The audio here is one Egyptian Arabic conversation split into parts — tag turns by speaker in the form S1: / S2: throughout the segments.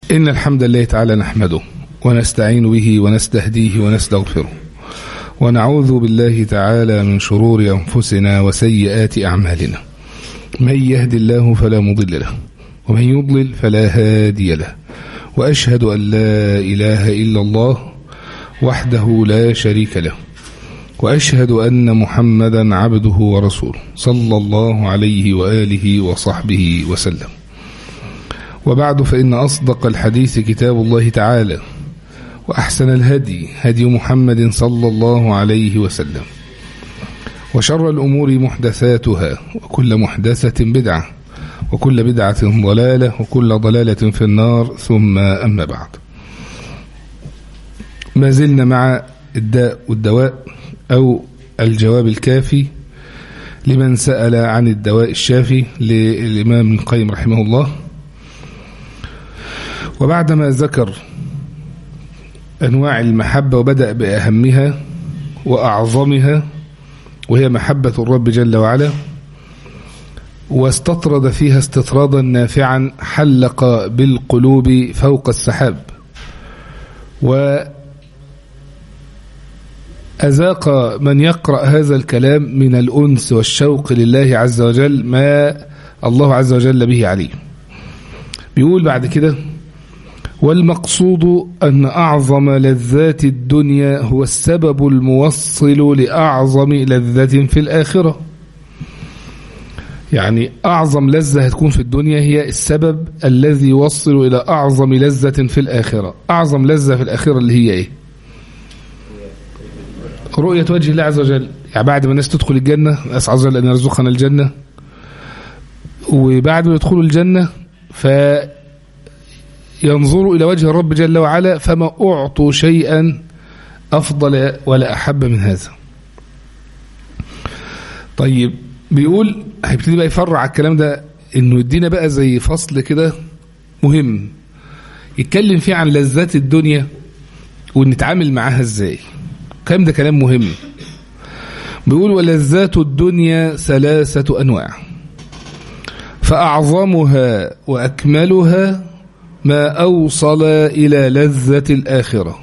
S1: إن الحمد لله تعالى نحمده ونستعين به ونستهديه ونستغفره ونعوذ بالله تعالى من شرور أنفسنا وسيئات أعمالنا من يهد الله فلا مضل له ومن يضلل فلا هادي له وأشهد أن لا إله إلا الله وحده لا شريك له وأشهد أن محمدا عبده ورسوله صلى الله عليه وآله وصحبه وسلم وبعد فإن أصدق الحديث كتاب الله تعالى وأحسن الهدي هدي محمد صلى الله عليه وسلم وشر الأمور محدثاتها وكل محدثة بدعة وكل بدعة ضلالة وكل ضلالة في النار ثم أما بعد ما زلنا مع الداء والدواء أو الجواب الكافي لمن سأل عن الدواء الشافي للإمام ابن القيم رحمه الله وبعدما ذكر أنواع المحبة وبدأ بأهمها وأعظمها وهي محبة الرب جل وعلا واستطرد فيها استطرادا نافعا حلق بالقلوب فوق السحاب وأذاق من يقرأ هذا الكلام من الأنس والشوق لله عز وجل ما الله عز وجل به عليه بيقول بعد كده والمقصود أن أعظم لذات الدنيا هو السبب الموصل لأعظم لذة في الآخرة يعني أعظم لذة هتكون في الدنيا هي السبب الذي يوصل إلى أعظم لذة في الآخرة أعظم لذة في الآخرة اللي هي إيه رؤية وجه الله عز وجل يعني بعد ما الناس تدخل الجنة أسعى عز وجل أن يرزقنا الجنة وبعد ما يدخلوا الجنة ف ينظروا إلى وجه الرب جل وعلا فما أعطوا شيئا أفضل ولا أحب من هذا طيب بيقول هيبتدي بقى يفرع الكلام ده انه يدينا بقى زي فصل كده مهم يتكلم فيه عن لذات الدنيا ونتعامل معاها ازاي الكلام ده كلام مهم بيقول ولذات الدنيا ثلاثة أنواع فأعظمها وأكملها ما أوصل إلى لذة الآخرة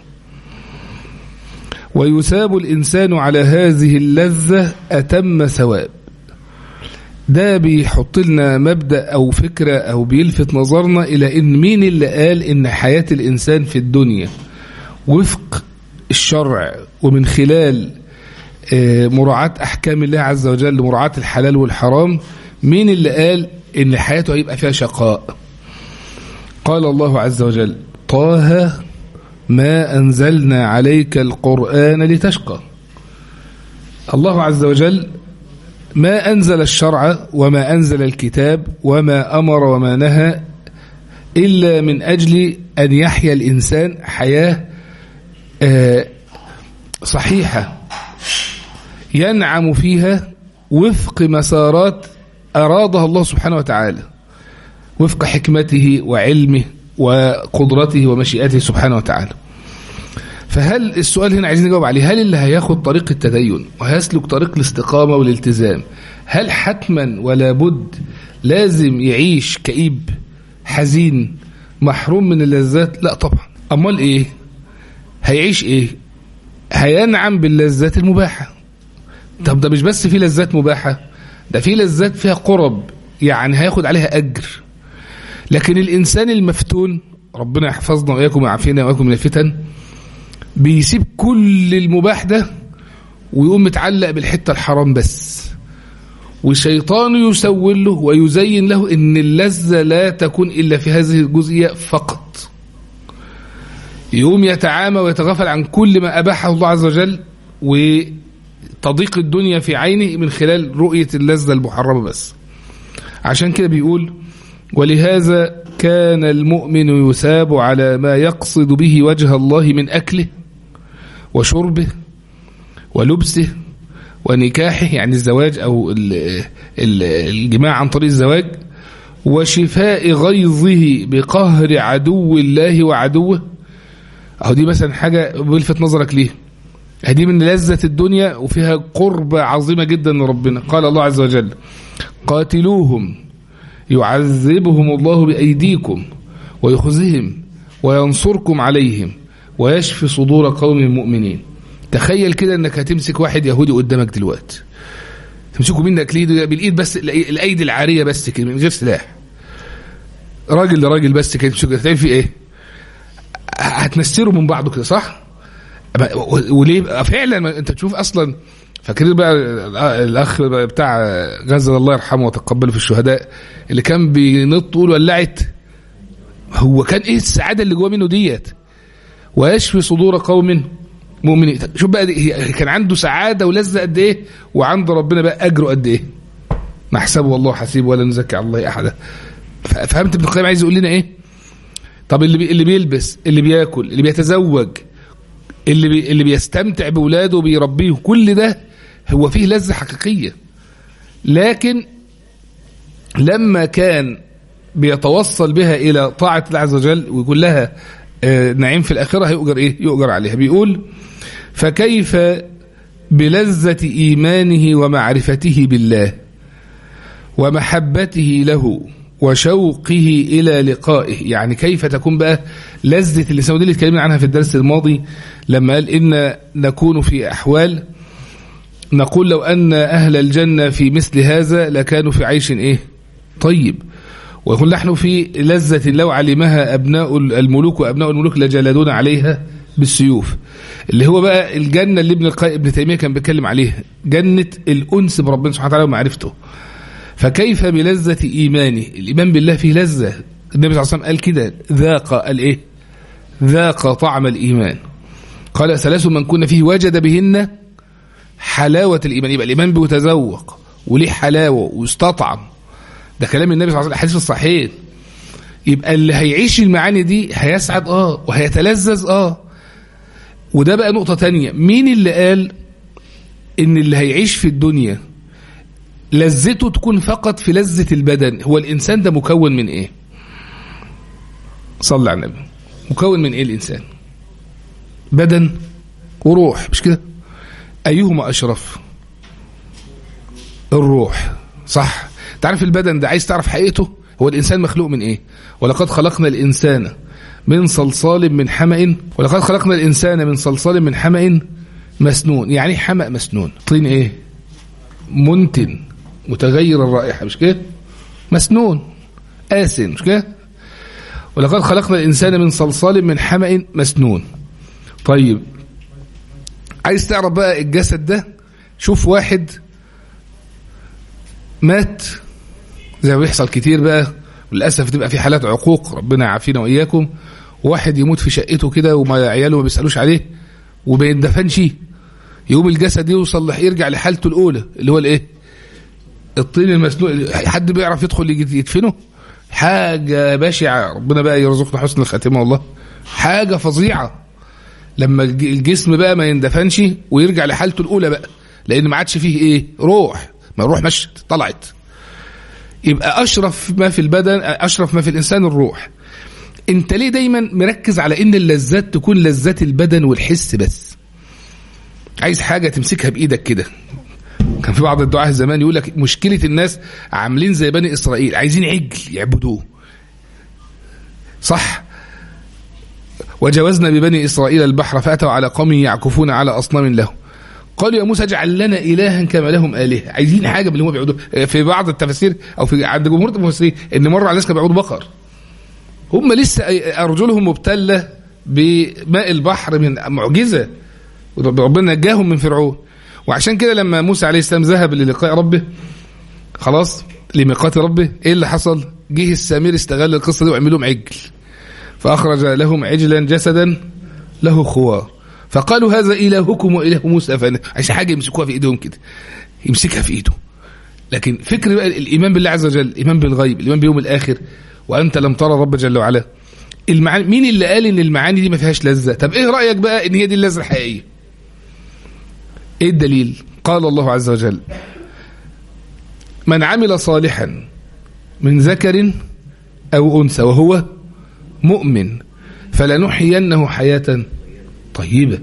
S1: ويساب الإنسان على هذه اللذة أتم ثواب ده بيحط لنا مبدأ أو فكرة أو بيلفت نظرنا إلى إن مين اللي قال إن حياة الإنسان في الدنيا وفق الشرع ومن خلال مراعاة أحكام الله عز وجل مراعاة الحلال والحرام مين اللي قال إن حياته هيبقى فيها شقاء قال الله عز وجل طه ما أنزلنا عليك القرآن لتشقى الله عز وجل ما أنزل الشرع وما أنزل الكتاب وما أمر وما نهى إلا من أجل أن يحيا الإنسان حياة صحيحة ينعم فيها وفق مسارات أرادها الله سبحانه وتعالى وفق حكمته وعلمه وقدرته ومشيئته سبحانه وتعالى فهل السؤال هنا عايزين نجاوب عليه هل اللي هياخد طريق التدين وهيسلك طريق الاستقامة والالتزام هل حتما ولا بد لازم يعيش كئيب حزين محروم من اللذات لا طبعا امال ايه هيعيش ايه هينعم باللذات المباحة طب ده مش بس في لذات مباحة ده في لذات فيها قرب يعني هياخد عليها أجر لكن الإنسان المفتون ربنا يحفظنا وإياكم ويعافينا وإياكم من الفتن بيسيب كل المباح ده ويقوم متعلق بالحتة الحرام بس وشيطان يسول له ويزين له ان اللذة لا تكون إلا في هذه الجزئية فقط يقوم يتعامى ويتغافل عن كل ما أباحه الله عز وجل وتضيق الدنيا في عينه من خلال رؤية اللذة المحرمة بس عشان كده بيقول ولهذا كان المؤمن يثاب على ما يقصد به وجه الله من أكله وشربه ولبسه ونكاحه يعني الزواج أو الجماع عن طريق الزواج وشفاء غيظه بقهر عدو الله وعدوه أهو دي مثلا حاجة بلفت نظرك ليه هذه من لذة الدنيا وفيها قربة عظيمة جدا لربنا قال الله عز وجل قاتلوهم يعذبهم الله بأيديكم ويخزهم وينصركم عليهم ويشفي صدور قوم مؤمنين تخيل كده انك هتمسك واحد يهودي قدامك دلوقتي تمسكه منك ليه بالايد بس الايدي العاريه بس كده من غير سلاح راجل لراجل بس كده تمسكه هتعمل فيه ايه هتنسره من بعضه كده صح وليه فعلا انت تشوف اصلا فاكرين بقى الاخ بتاع غزه الله يرحمه وتقبله في الشهداء اللي كان بينط طول ولعت هو كان ايه السعاده اللي جوه منه ديت ويشفي صدور قوم مؤمنين شوف بقى دي كان عنده سعاده ولذه قد ايه وعند ربنا بقى اجره قد ايه نحسبه والله حسيب ولا نزكي على الله احدا فهمت ابن القيم عايز يقول لنا ايه طب اللي بي اللي بيلبس اللي بياكل اللي بيتزوج اللي بي اللي بيستمتع باولاده وبيربيه كل ده هو فيه لذه حقيقيه لكن لما كان بيتوصل بها الى طاعه الله عز وجل ويقول لها آه نعيم في الاخره هيؤجر ايه يؤجر عليها بيقول فكيف بلذه ايمانه ومعرفته بالله ومحبته له وشوقه إلى لقائه يعني كيف تكون بقى لذة اللسان ودي اللي اتكلمنا عنها في الدرس الماضي لما قال إن نكون في أحوال نقول لو أن أهل الجنة في مثل هذا لكانوا في عيش إيه طيب ويقول نحن في لذة لو علمها أبناء الملوك وأبناء الملوك لجلدون عليها بالسيوف اللي هو بقى الجنة اللي ابن القيم ابن تيمية كان بيتكلم عليها جنة الأنس بربنا سبحانه وتعالى ومعرفته فكيف بلذة إيمانه الإيمان بالله فيه لذة النبي صلى الله عليه وسلم قال كده ذاق الإيه ذاق طعم الإيمان قال ثلاث من كنا فيه وجد بهن حلاوة الإيمان يبقى الإيمان بيتذوق وليه حلاوة واستطعم ده كلام النبي صلى الله عليه وسلم الحديث الصحيح يبقى اللي هيعيش المعاني دي هيسعد اه وهيتلذذ اه وده بقى نقطة تانية مين اللي قال ان اللي هيعيش في الدنيا لذته تكون فقط في لذة البدن هو الإنسان ده مكون من إيه صلى على النبي مكون من إيه الإنسان بدن وروح مش كده أيهما أشرف الروح صح تعرف البدن ده عايز تعرف حقيقته هو الإنسان مخلوق من إيه ولقد خلقنا الإنسان من صلصال من حمأ ولقد خلقنا الإنسان من صلصال من حمأ مسنون يعني حمأ مسنون طين إيه منتن متغير الرائحة مش كده مسنون آسن مش كده ولقد خلقنا الإنسان من صلصال من حمأ مسنون طيب عايز تعرف بقى الجسد ده شوف واحد مات زي ما بيحصل كتير بقى وللأسف تبقى في حالات عقوق ربنا يعافينا وإياكم واحد يموت في شقته كده وما عياله ما بيسألوش عليه وما يندفنش يقوم الجسد يوصل يرجع لحالته الأولى اللي هو الإيه الطين المسنون حد بيعرف يدخل يدفنه حاجة بشعة ربنا بقى يرزقنا حسن الخاتمة والله حاجة فظيعة لما الجسم بقى ما يندفنش ويرجع لحالته الأولى بقى لأن ما عادش فيه إيه روح ما الروح مشت طلعت يبقى أشرف ما في البدن أشرف ما في الإنسان الروح أنت ليه دايما مركز على إن اللذات تكون لذات البدن والحس بس عايز حاجة تمسكها بإيدك كده كان في بعض الدعاة زمان يقول لك مشكلة الناس عاملين زي بني إسرائيل عايزين عجل يعبدوه صح وجوزنا ببني إسرائيل البحر فأتوا على قوم يعكفون على أصنام له قالوا يا موسى اجعل لنا إلها كما لهم آلهة عايزين حاجة من اللي هم بيعبدوه في بعض التفاسير أو في عند جمهور المفسرين إن مرة على الناس كانوا بيعبدوا بقر هم لسه أرجلهم مبتلة بماء البحر من معجزة ربنا نجاهم من فرعون وعشان كده لما موسى عليه السلام ذهب للقاء ربه خلاص لميقات ربه ايه اللي حصل جه السامير استغل القصه دي وعمل لهم عجل فاخرج لهم عجلا جسدا له خوار فقالوا هذا الهكم واله موسى فانا عشان حاجه يمسكوها في ايدهم كده يمسكها في ايده لكن فكر بقى الايمان بالله عز وجل الايمان بالغيب الايمان بيوم الاخر وانت لم ترى رب جل وعلا المعاني مين اللي قال ان المعاني دي ما فيهاش لذه طب ايه رايك بقى ان هي دي اللذه الحقيقيه ايه الدليل قال الله عز وجل من عمل صالحا من ذكر او انثى وهو مؤمن فلنحيينه حياه طيبه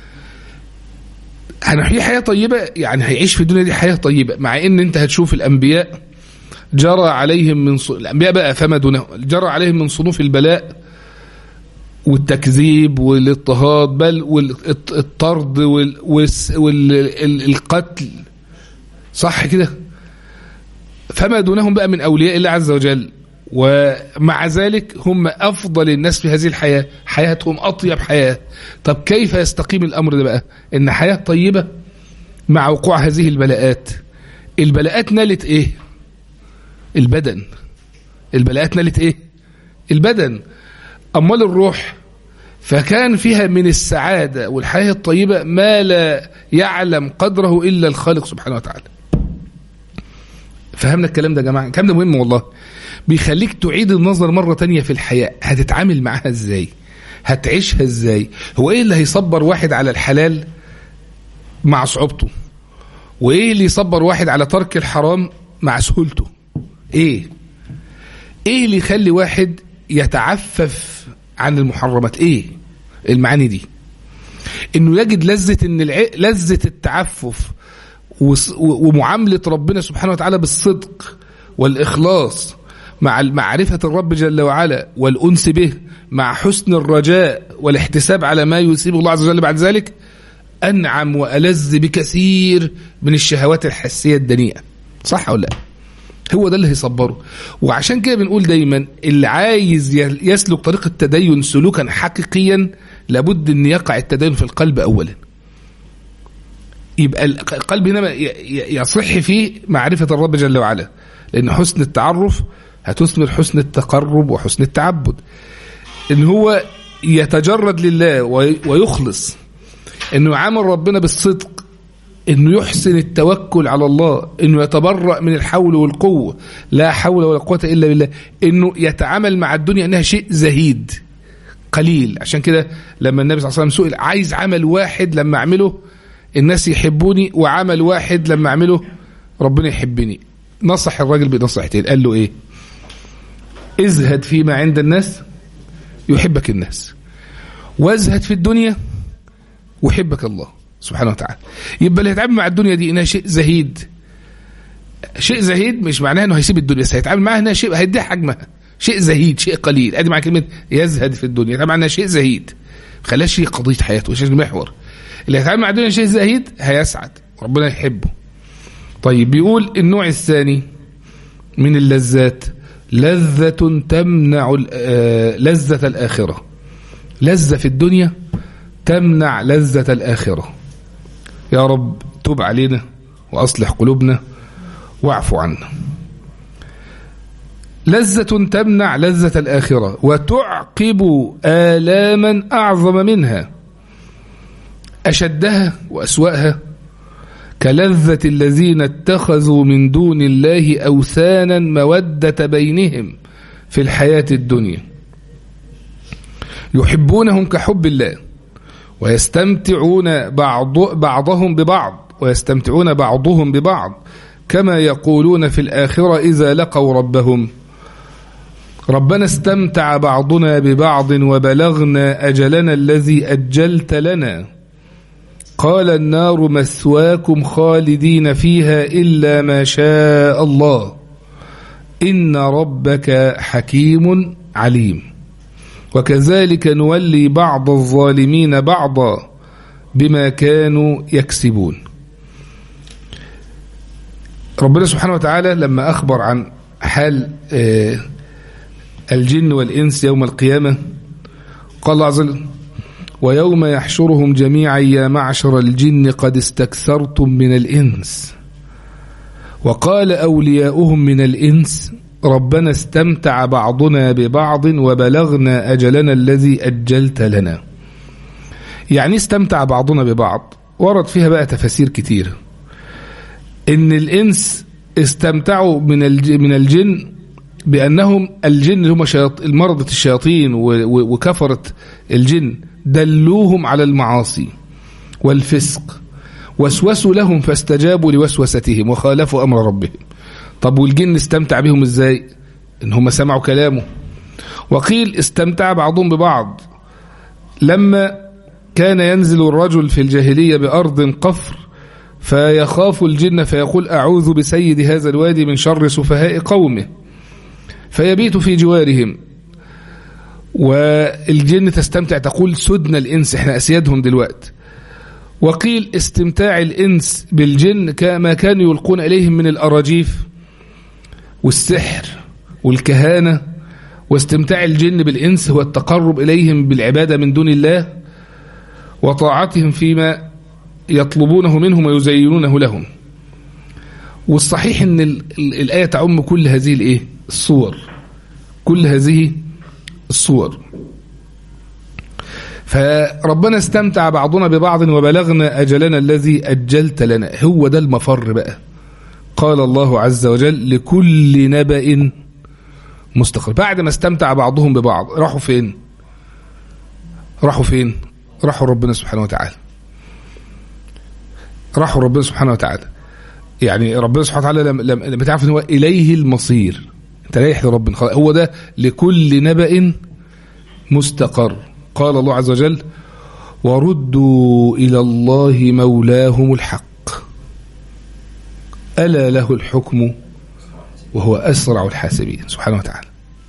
S1: هنحيي حياه طيبه يعني هيعيش في الدنيا دي حياه طيبه مع ان انت هتشوف الانبياء جرى عليهم من ص... الانبياء بقى فما دونه جرى عليهم من صنوف البلاء والتكذيب والاضطهاد بل والطرد والقتل صح كده فما دونهم بقى من أولياء الله عز وجل ومع ذلك هم أفضل الناس في هذه الحياة حياتهم أطيب حياة طب كيف يستقيم الأمر ده بقى إن حياة طيبة مع وقوع هذه البلاءات البلاءات نالت إيه البدن البلاءات نالت إيه البدن أمال الروح فكان فيها من السعادة والحياة الطيبة ما لا يعلم قدره إلا الخالق سبحانه وتعالى فهمنا الكلام ده يا جماعة الكلام ده مهم والله بيخليك تعيد النظر مرة تانية في الحياة هتتعامل معاها ازاي هتعيشها ازاي هو ايه اللي هيصبر واحد على الحلال مع صعوبته وايه اللي يصبر واحد على ترك الحرام مع سهولته ايه ايه اللي يخلي واحد يتعفف عن المحرمات ايه المعاني دي انه يجد لذة ان الع... لذة التعفف ومعاملة ربنا سبحانه وتعالى بالصدق والإخلاص مع معرفة الرب جل وعلا والأنس به مع حسن الرجاء والاحتساب على ما يصيب الله عز وجل بعد ذلك أنعم وألذ بكثير من الشهوات الحسية الدنيئة صح ولا لا هو ده اللي هيصبره وعشان كده بنقول دايما اللي عايز يسلك طريق التدين سلوكا حقيقيا لابد ان يقع التدين في القلب اولا يبقى القلب هنا يصح فيه معرفة الرب جل وعلا لأن حسن التعرف هتثمر حسن التقرب وحسن التعبد ان هو يتجرد لله ويخلص انه يعامل ربنا بالصدق انه يحسن التوكل على الله انه يتبرأ من الحول والقوة لا حول ولا قوة الا بالله انه يتعامل مع الدنيا انها شيء زهيد قليل عشان كده لما النبي صلى الله عليه وسلم سئل عايز عمل واحد لما اعمله الناس يحبوني وعمل واحد لما اعمله ربنا يحبني نصح الراجل بنصيحتين قال له ايه ازهد فيما عند الناس يحبك الناس وازهد في الدنيا ويحبك الله سبحانه وتعالى يبقى اللي هيتعامل مع الدنيا دي انها شيء زهيد شيء زهيد مش معناه انه هيسيب الدنيا بس هيتعامل معاها انها شيء هيديها حجمها شيء زهيد شيء قليل ادي مع كلمه يزهد في الدنيا يتعامل انها شيء زهيد خلاش شيء قضيه حياته شيء محور اللي هيتعامل مع الدنيا شيء زهيد هيسعد ربنا يحبه طيب بيقول النوع الثاني من اللذات لذة تمنع لذة الآخرة لذة في الدنيا تمنع لذة الآخرة يا رب تب علينا وأصلح قلوبنا واعف عنا لذة تمنع لذة الآخرة وتعقب آلاما أعظم منها أشدها وأسوأها كلذة الذين اتخذوا من دون الله أوثانا مودة بينهم في الحياة الدنيا يحبونهم كحب الله ويستمتعون بعض بعضهم ببعض ويستمتعون بعضهم ببعض كما يقولون في الآخرة إذا لقوا ربهم ربنا استمتع بعضنا ببعض وبلغنا أجلنا الذي أجلت لنا قال النار مثواكم خالدين فيها إلا ما شاء الله إن ربك حكيم عليم وكذلك نولي بعض الظالمين بعضا بما كانوا يكسبون ربنا سبحانه وتعالى لما أخبر عن حال الجن والإنس يوم القيامة قال الله عز وجل ويوم يحشرهم جميعا يا معشر الجن قد استكثرتم من الإنس وقال أولياؤهم من الإنس ربنا استمتع بعضنا ببعض وبلغنا أجلنا الذي أجلت لنا يعني استمتع بعضنا ببعض ورد فيها بقى تفاسير كتير إن الإنس استمتعوا من من الجن بأنهم الجن اللي هم مرضة الشياطين وكفرة الجن دلوهم على المعاصي والفسق وسوسوا لهم فاستجابوا لوسوستهم وخالفوا أمر ربهم طب والجن استمتع بهم ازاي ان هم سمعوا كلامه وقيل استمتع بعضهم ببعض لما كان ينزل الرجل في الجاهلية بأرض قفر فيخاف الجن فيقول أعوذ بسيد هذا الوادي من شر سفهاء قومه فيبيت في جوارهم والجن تستمتع تقول سدنا الإنس احنا أسيادهم دلوقتي وقيل استمتاع الإنس بالجن كما كانوا يلقون إليهم من الأراجيف والسحر والكهانة واستمتاع الجن بالإنس هو التقرب إليهم بالعبادة من دون الله وطاعتهم فيما يطلبونه منهم ويزينونه لهم والصحيح ان الآية تعم كل هذه الايه الصور كل هذه الصور فربنا استمتع بعضنا ببعض وبلغنا أجلنا الذي أجلت لنا هو ده المفر بقى قال الله عز وجل لكل نبأ مستقر بعد ما استمتع بعضهم ببعض راحوا فين راحوا فين راحوا ربنا سبحانه وتعالى راحوا ربنا سبحانه وتعالى يعني ربنا سبحانه وتعالى لما لما تعرف ان هو اليه المصير انت رايح لربنا هو ده لكل نبأ مستقر قال الله عز وجل وردوا إلى الله مولاهم الحق ألا له الحكم وهو أسرع الحاسبين سبحانه وتعالى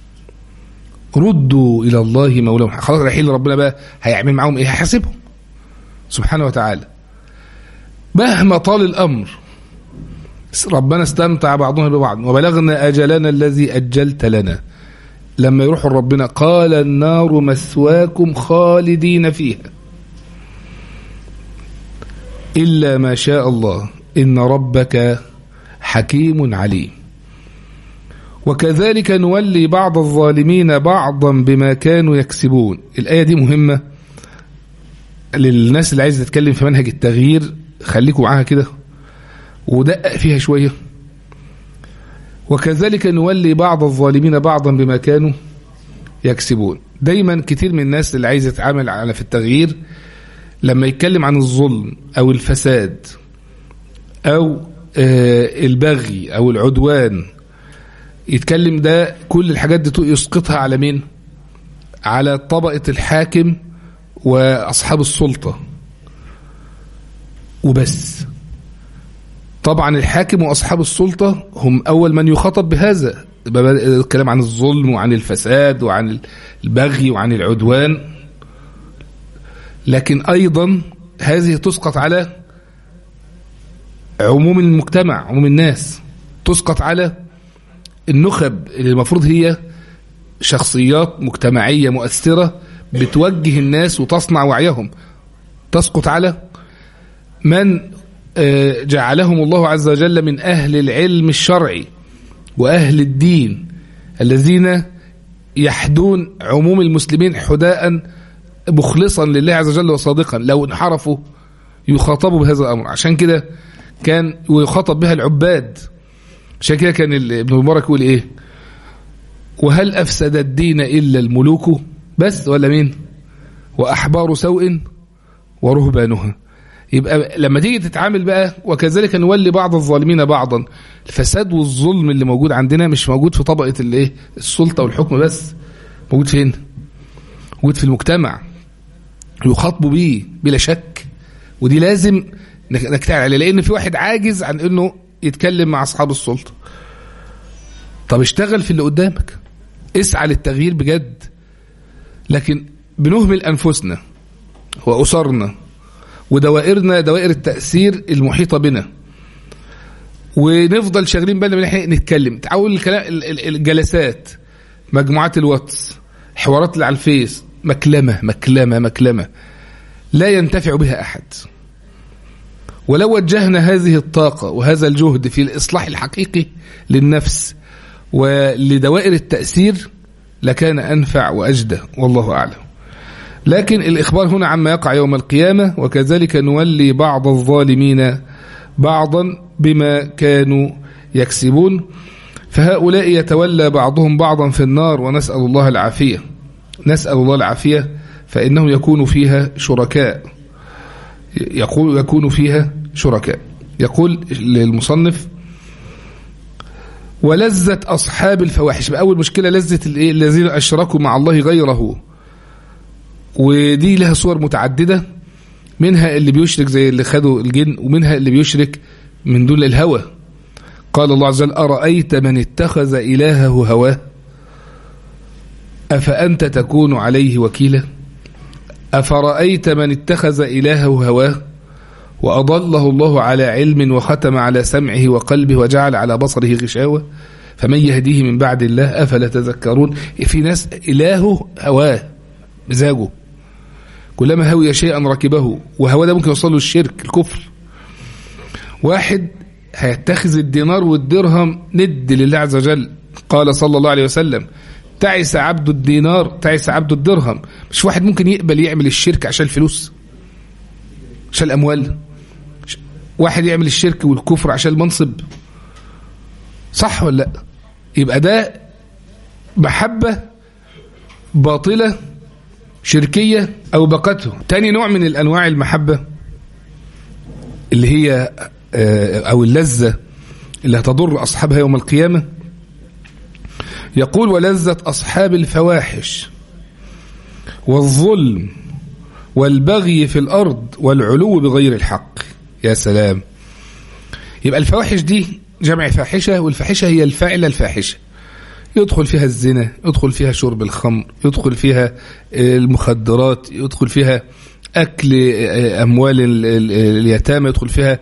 S1: ردوا إلى الله مولاهم الحق خلاص رايحين لربنا بقى هيعمل معاهم إيه هيحاسبهم سبحانه وتعالى مهما طال الأمر ربنا استمتع بعضهم ببعض وبلغنا أجلنا الذي أجلت لنا لما يروحوا ربنا قال النار مسواكم خالدين فيها إلا ما شاء الله إن ربك حكيم عليم وكذلك نولي بعض الظالمين بعضا بما كانوا يكسبون الآية دي مهمة للناس اللي عايزة تتكلم في منهج التغيير خليكم معاها كده ودقق فيها شوية وكذلك نولي بعض الظالمين بعضا بما كانوا يكسبون دايما كتير من الناس اللي عايز يتعامل على في التغيير لما يتكلم عن الظلم أو الفساد أو البغي أو العدوان يتكلم ده كل الحاجات دي يسقطها على مين على طبقة الحاكم وأصحاب السلطة وبس طبعا الحاكم وأصحاب السلطة هم أول من يخاطب بهذا الكلام عن الظلم وعن الفساد وعن البغي وعن العدوان لكن أيضا هذه تسقط على عموم المجتمع عموم الناس تسقط على النخب اللي المفروض هي شخصيات مجتمعية مؤثرة بتوجه الناس وتصنع وعيهم تسقط على من جعلهم الله عز وجل من أهل العلم الشرعي وأهل الدين الذين يحدون عموم المسلمين حداء مخلصا لله عز وجل وصادقا لو انحرفوا يخاطبوا بهذا الأمر عشان كده كان ويخاطب بها العباد عشان كده كان ابن المبارك يقول ايه وهل أفسد الدين إلا الملوك بس ولا مين وأحبار سوء ورهبانها يبقى لما تيجي تتعامل بقى وكذلك نولي بعض الظالمين بعضا الفساد والظلم اللي موجود عندنا مش موجود في طبقة الايه السلطة والحكم بس موجود فين موجود في المجتمع يخاطبوا بيه بلا شك ودي لازم نكتعل عليه لان في واحد عاجز عن انه يتكلم مع اصحاب السلطة طب اشتغل في اللي قدامك اسعى للتغيير بجد لكن بنهمل انفسنا واسرنا ودوائرنا دوائر التأثير المحيطة بنا ونفضل شاغلين بالنا من احنا نتكلم تعول الكلام الجلسات مجموعات الواتس حوارات اللي على الفيس مكلمة مكلمة مكلمة لا ينتفع بها أحد ولو وجهنا هذه الطاقة وهذا الجهد في الإصلاح الحقيقي للنفس ولدوائر التأثير لكان أنفع وأجدى والله أعلم لكن الإخبار هنا عما يقع يوم القيامة وكذلك نولي بعض الظالمين بعضا بما كانوا يكسبون فهؤلاء يتولى بعضهم بعضا في النار ونسأل الله العافية نسأل الله العافية فإنه يكون فيها شركاء يقول يكون فيها شركاء يقول للمصنف ولذة أصحاب الفواحش بأول مشكلة لذة الذين أشركوا مع الله غيره ودي لها صور متعددة منها اللي بيشرك زي اللي خدوا الجن ومنها اللي بيشرك من دون الهوى قال الله عز وجل أرأيت من اتخذ إلهه هواه أفأنت تكون عليه وكيلا أفرأيت من اتخذ إلهه هواه وأضله الله على علم وختم على سمعه وقلبه وجعل على بصره غشاوة فمن يهديه من بعد الله أفلا تذكرون في ناس إلهه هواه مزاجه كلما هوي شيئا ركبه وهو ده ممكن يوصله الشرك الكفر واحد هيتخذ الدينار والدرهم ند لله عز وجل قال صلى الله عليه وسلم تعس عبد الدينار تعس عبد الدرهم مش واحد ممكن يقبل يعمل الشرك عشان الفلوس عشان الأموال واحد يعمل الشرك والكفر عشان المنصب صح ولا لا يبقى ده محبة باطلة شركية أو بقته تاني نوع من الأنواع المحبة اللي هي أو اللذة اللي هتضر أصحابها يوم القيامة يقول ولذة أصحاب الفواحش والظلم والبغي في الأرض والعلو بغير الحق يا سلام يبقى الفواحش دي جمع فاحشة والفاحشة هي الفاعلة الفاحشة يدخل فيها الزنا يدخل فيها شرب الخمر يدخل فيها المخدرات يدخل فيها أكل أموال اليتامى يدخل فيها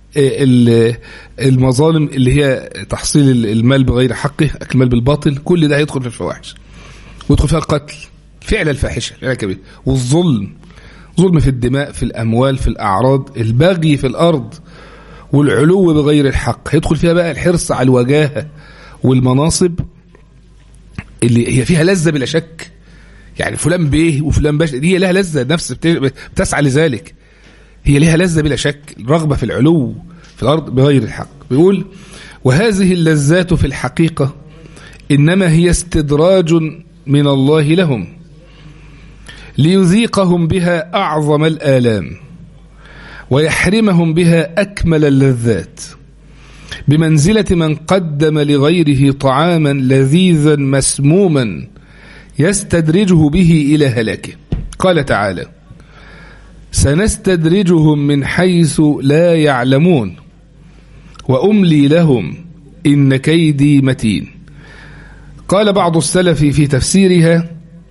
S1: المظالم اللي هي تحصيل المال بغير حقه أكل المال بالباطل كل ده هيدخل في الفواحش ويدخل فيها القتل فعل الفاحشة فعل كبير والظلم ظلم في الدماء في الأموال في الأعراض البغي في الأرض والعلو بغير الحق هيدخل فيها بقى الحرص على الوجاهة والمناصب اللي هي فيها لذة بلا شك يعني فلان بيه وفلان باش دي لها لذة نفس بتسعى لذلك هي لها لذة بلا شك رغبة في العلو في الأرض بغير الحق بيقول وهذه اللذات في الحقيقة إنما هي استدراج من الله لهم ليذيقهم بها أعظم الآلام ويحرمهم بها أكمل اللذات بمنزلة من قدم لغيره طعاما لذيذا مسموما يستدرجه به إلى هلاكه قال تعالى سنستدرجهم من حيث لا يعلمون وأملي لهم إن كيدي متين قال بعض السلف في تفسيرها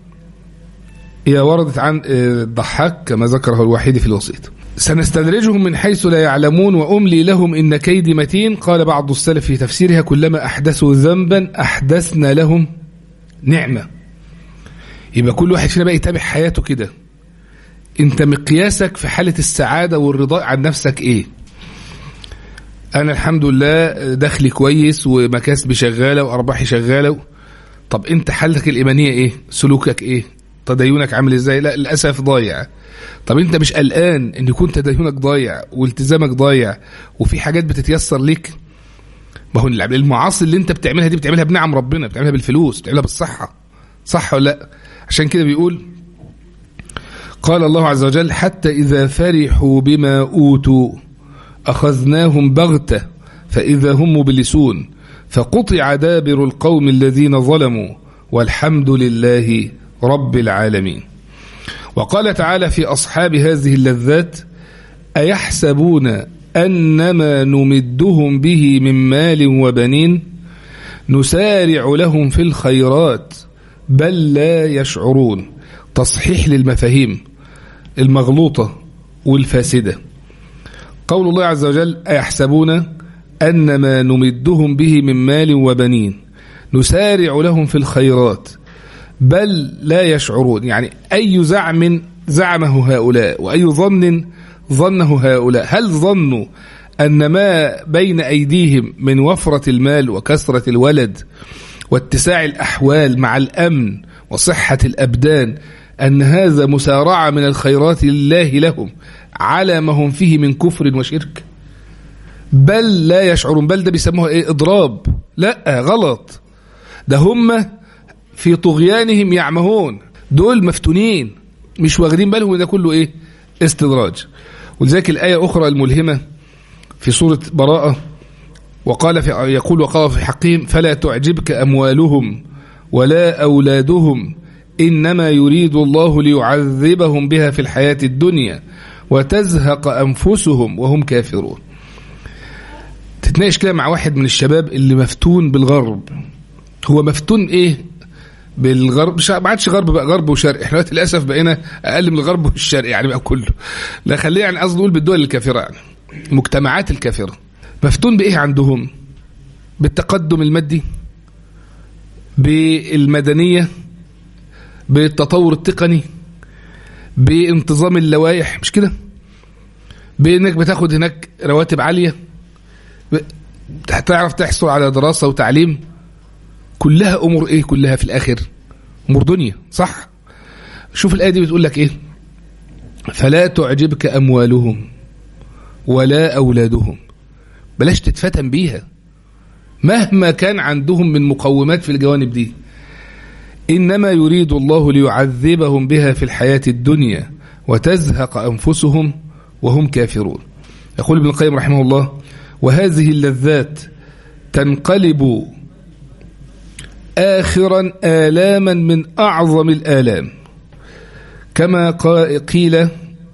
S1: هي وردت عن الضحاك كما ذكره الوحيد في الوسيط سنستدرجهم من حيث لا يعلمون وأملي لهم إن كيدي متين قال بعض السلف في تفسيرها كلما أحدثوا ذنبا أحدثنا لهم نعمة يبقى كل واحد فينا بقى يتابع حياته كده انت مقياسك في حالة السعادة والرضاء عن نفسك ايه انا الحمد لله دخلي كويس ومكاسبي شغالة وارباحي شغالة طب انت حالتك الايمانية ايه سلوكك ايه تدينك عامل ازاي لا للاسف ضايع طب انت مش قلقان ان يكون تدينك ضايع والتزامك ضايع وفي حاجات بتتيسر ليك ما هو المعاصي اللي انت بتعملها دي بتعملها بنعم ربنا بتعملها بالفلوس بتعملها بالصحة صح ولا لا عشان كده بيقول قال الله عز وجل حتى إذا فرحوا بما أوتوا أخذناهم بغتة فإذا هم مبلسون فقطع دابر القوم الذين ظلموا والحمد لله رب العالمين وقال تعالى في أصحاب هذه اللذات أيحسبون أنما نمدهم به من مال وبنين نسارع لهم في الخيرات بل لا يشعرون تصحيح للمفاهيم المغلوطة والفاسدة قول الله عز وجل أيحسبون أنما نمدهم به من مال وبنين نسارع لهم في الخيرات بل لا يشعرون يعني أي زعم زعمه هؤلاء وأي ظن ظنه هؤلاء هل ظنوا أن ما بين أيديهم من وفرة المال وكثرة الولد واتساع الأحوال مع الأمن وصحة الأبدان أن هذا مسارعة من الخيرات لله لهم على ما هم فيه من كفر وشرك بل لا يشعرون بل ده بيسموها ايه اضراب لا غلط ده هم في طغيانهم يعمهون دول مفتونين مش واخدين بالهم ده كله ايه استدراج ولذلك الآية أخرى الملهمة في سورة براءة وقال في يقول وقال في حقهم فلا تعجبك أموالهم ولا أولادهم إنما يريد الله ليعذبهم بها في الحياة الدنيا وتزهق أنفسهم وهم كافرون تتناقش كده مع واحد من الشباب اللي مفتون بالغرب هو مفتون إيه بالغرب مش ما عادش غرب بقى غرب وشرق احنا دلوقتي للاسف بقينا اقل من الغرب والشرق يعني بقى كله لا خلينا يعني قصدي اقول بالدول الكافره يعني المجتمعات الكافره مفتون بايه عندهم بالتقدم المادي بالمدنيه بالتطور التقني بانتظام اللوائح مش كده بانك بتاخد هناك رواتب عاليه هتعرف تحصل على دراسه وتعليم كلها امور ايه كلها في الاخر امور دنيا صح شوف الايه دي بتقول لك ايه فلا تعجبك اموالهم ولا اولادهم بلاش تتفتن بيها مهما كان عندهم من مقومات في الجوانب دي انما يريد الله ليعذبهم بها في الحياه الدنيا وتزهق انفسهم وهم كافرون يقول ابن القيم رحمه الله وهذه اللذات تنقلب آخرا آلاما من أعظم الآلام كما قيل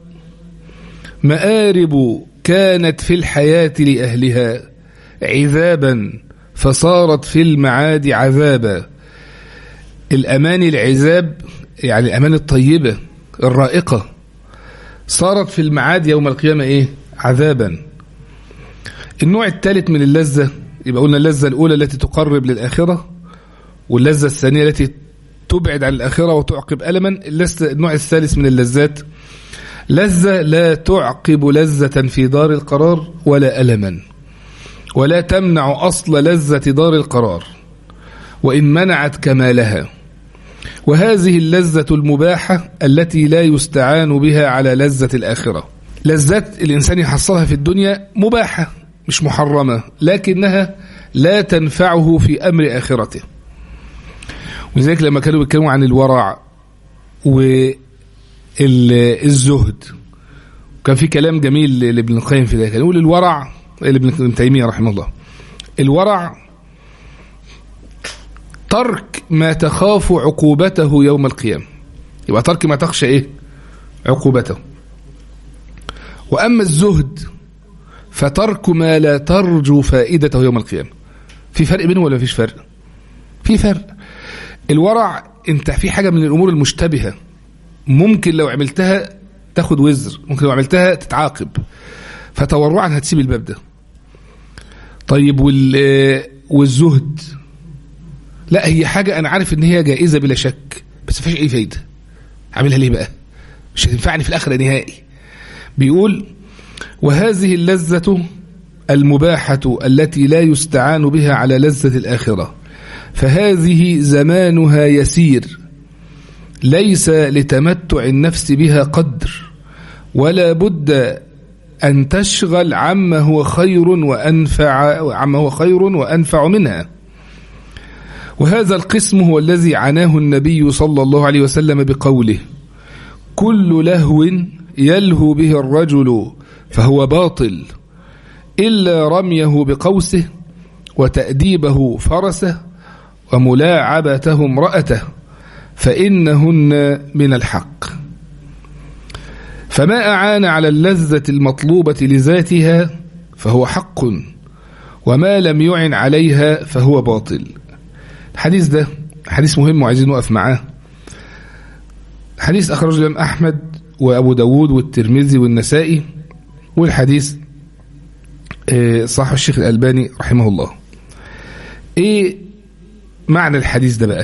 S1: مآرب كانت في الحياة لأهلها عذابا فصارت في المعاد عذابا الأمان العذاب يعني الأمان الطيبة الرائقة صارت في المعاد يوم القيامة إيه عذابا النوع الثالث من اللذة يبقى قلنا اللذة الأولى التي تقرب للآخرة واللذة الثانية التي تبعد عن الآخرة وتعقب ألما النوع الثالث من اللذات لذة لا تعقب لذة في دار القرار ولا ألما ولا تمنع أصل لذة دار القرار وإن منعت كمالها وهذه اللذة المباحة التي لا يستعان بها على لذة الآخرة لذات الإنسان يحصلها في الدنيا مباحة مش محرمة لكنها لا تنفعه في أمر آخرته ولذلك لما كانوا بيتكلموا عن الورع والزهد كان في كلام جميل لابن القيم في ذلك كان يقول الورع لابن تيمية رحمه الله الورع ترك ما تخاف عقوبته يوم القيامة يبقى ترك ما تخشى ايه عقوبته وأما الزهد فترك ما لا ترجو فائدته يوم القيامة في فرق بينه ولا فيش فرق في فرق الورع انت في حاجة من الأمور المشتبهة ممكن لو عملتها تاخد وزر ممكن لو عملتها تتعاقب فتورعا هتسيب الباب ده طيب وال والزهد لا هي حاجة أنا عارف إن هي جائزة بلا شك بس مفيش أي فايدة عاملها ليه بقى مش هتنفعني في الآخرة نهائي بيقول وهذه اللذة المباحة التي لا يستعان بها على لذة الآخرة فهذه زمانها يسير ليس لتمتع النفس بها قدر ولا بد أن تشغل عما هو خير وأنفع عما هو خير وأنفع منها وهذا القسم هو الذي عناه النبي صلى الله عليه وسلم بقوله كل لهو يلهو به الرجل فهو باطل إلا رميه بقوسه وتأديبه فرسه وملاعبته امرأته فإنهن من الحق فما أعان على اللذة المطلوبة لذاتها فهو حق وما لم يعن عليها فهو باطل الحديث ده حديث مهم وعايزين نقف معاه حديث أخرج الإمام أحمد وأبو داود والترمذي والنسائي والحديث صاحب الشيخ الألباني رحمه الله إيه معنى الحديث ده بقى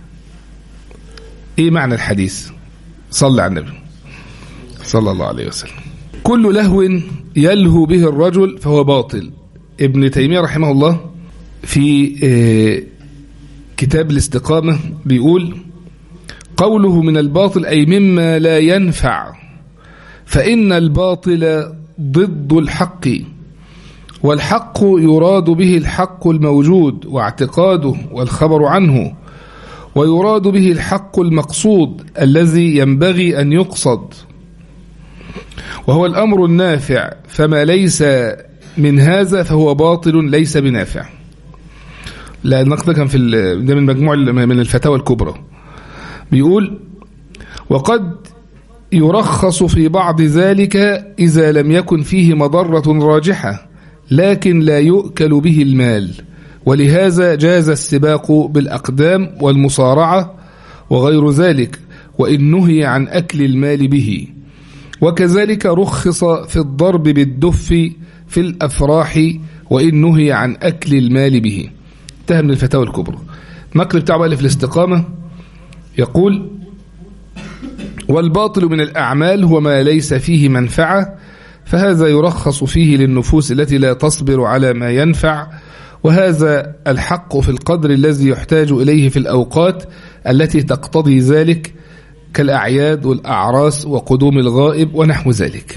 S1: إيه معنى الحديث صلى على النبي صلى الله عليه وسلم كل لهو يلهو به الرجل فهو باطل ابن تيمية رحمه الله في كتاب الاستقامة بيقول قوله من الباطل أي مما لا ينفع فإن الباطل ضد الحق والحق يراد به الحق الموجود واعتقاده والخبر عنه ويراد به الحق المقصود الذي ينبغي أن يقصد وهو الأمر النافع فما ليس من هذا فهو باطل ليس بنافع لا النقد كان في ده من مجموع من الفتاوى الكبرى بيقول وقد يرخص في بعض ذلك إذا لم يكن فيه مضرة راجحة لكن لا يؤكل به المال ولهذا جاز السباق بالأقدام والمصارعة وغير ذلك وإن نهي عن أكل المال به وكذلك رخص في الضرب بالدف في الأفراح وإن نهي عن أكل المال به انتهى من الفتاوى الكبرى نقل بتاع بقى في الاستقامة يقول والباطل من الأعمال هو ما ليس فيه منفعة فهذا يرخص فيه للنفوس التي لا تصبر على ما ينفع وهذا الحق في القدر الذي يحتاج إليه في الأوقات التي تقتضي ذلك كالأعياد والأعراس وقدوم الغائب ونحو ذلك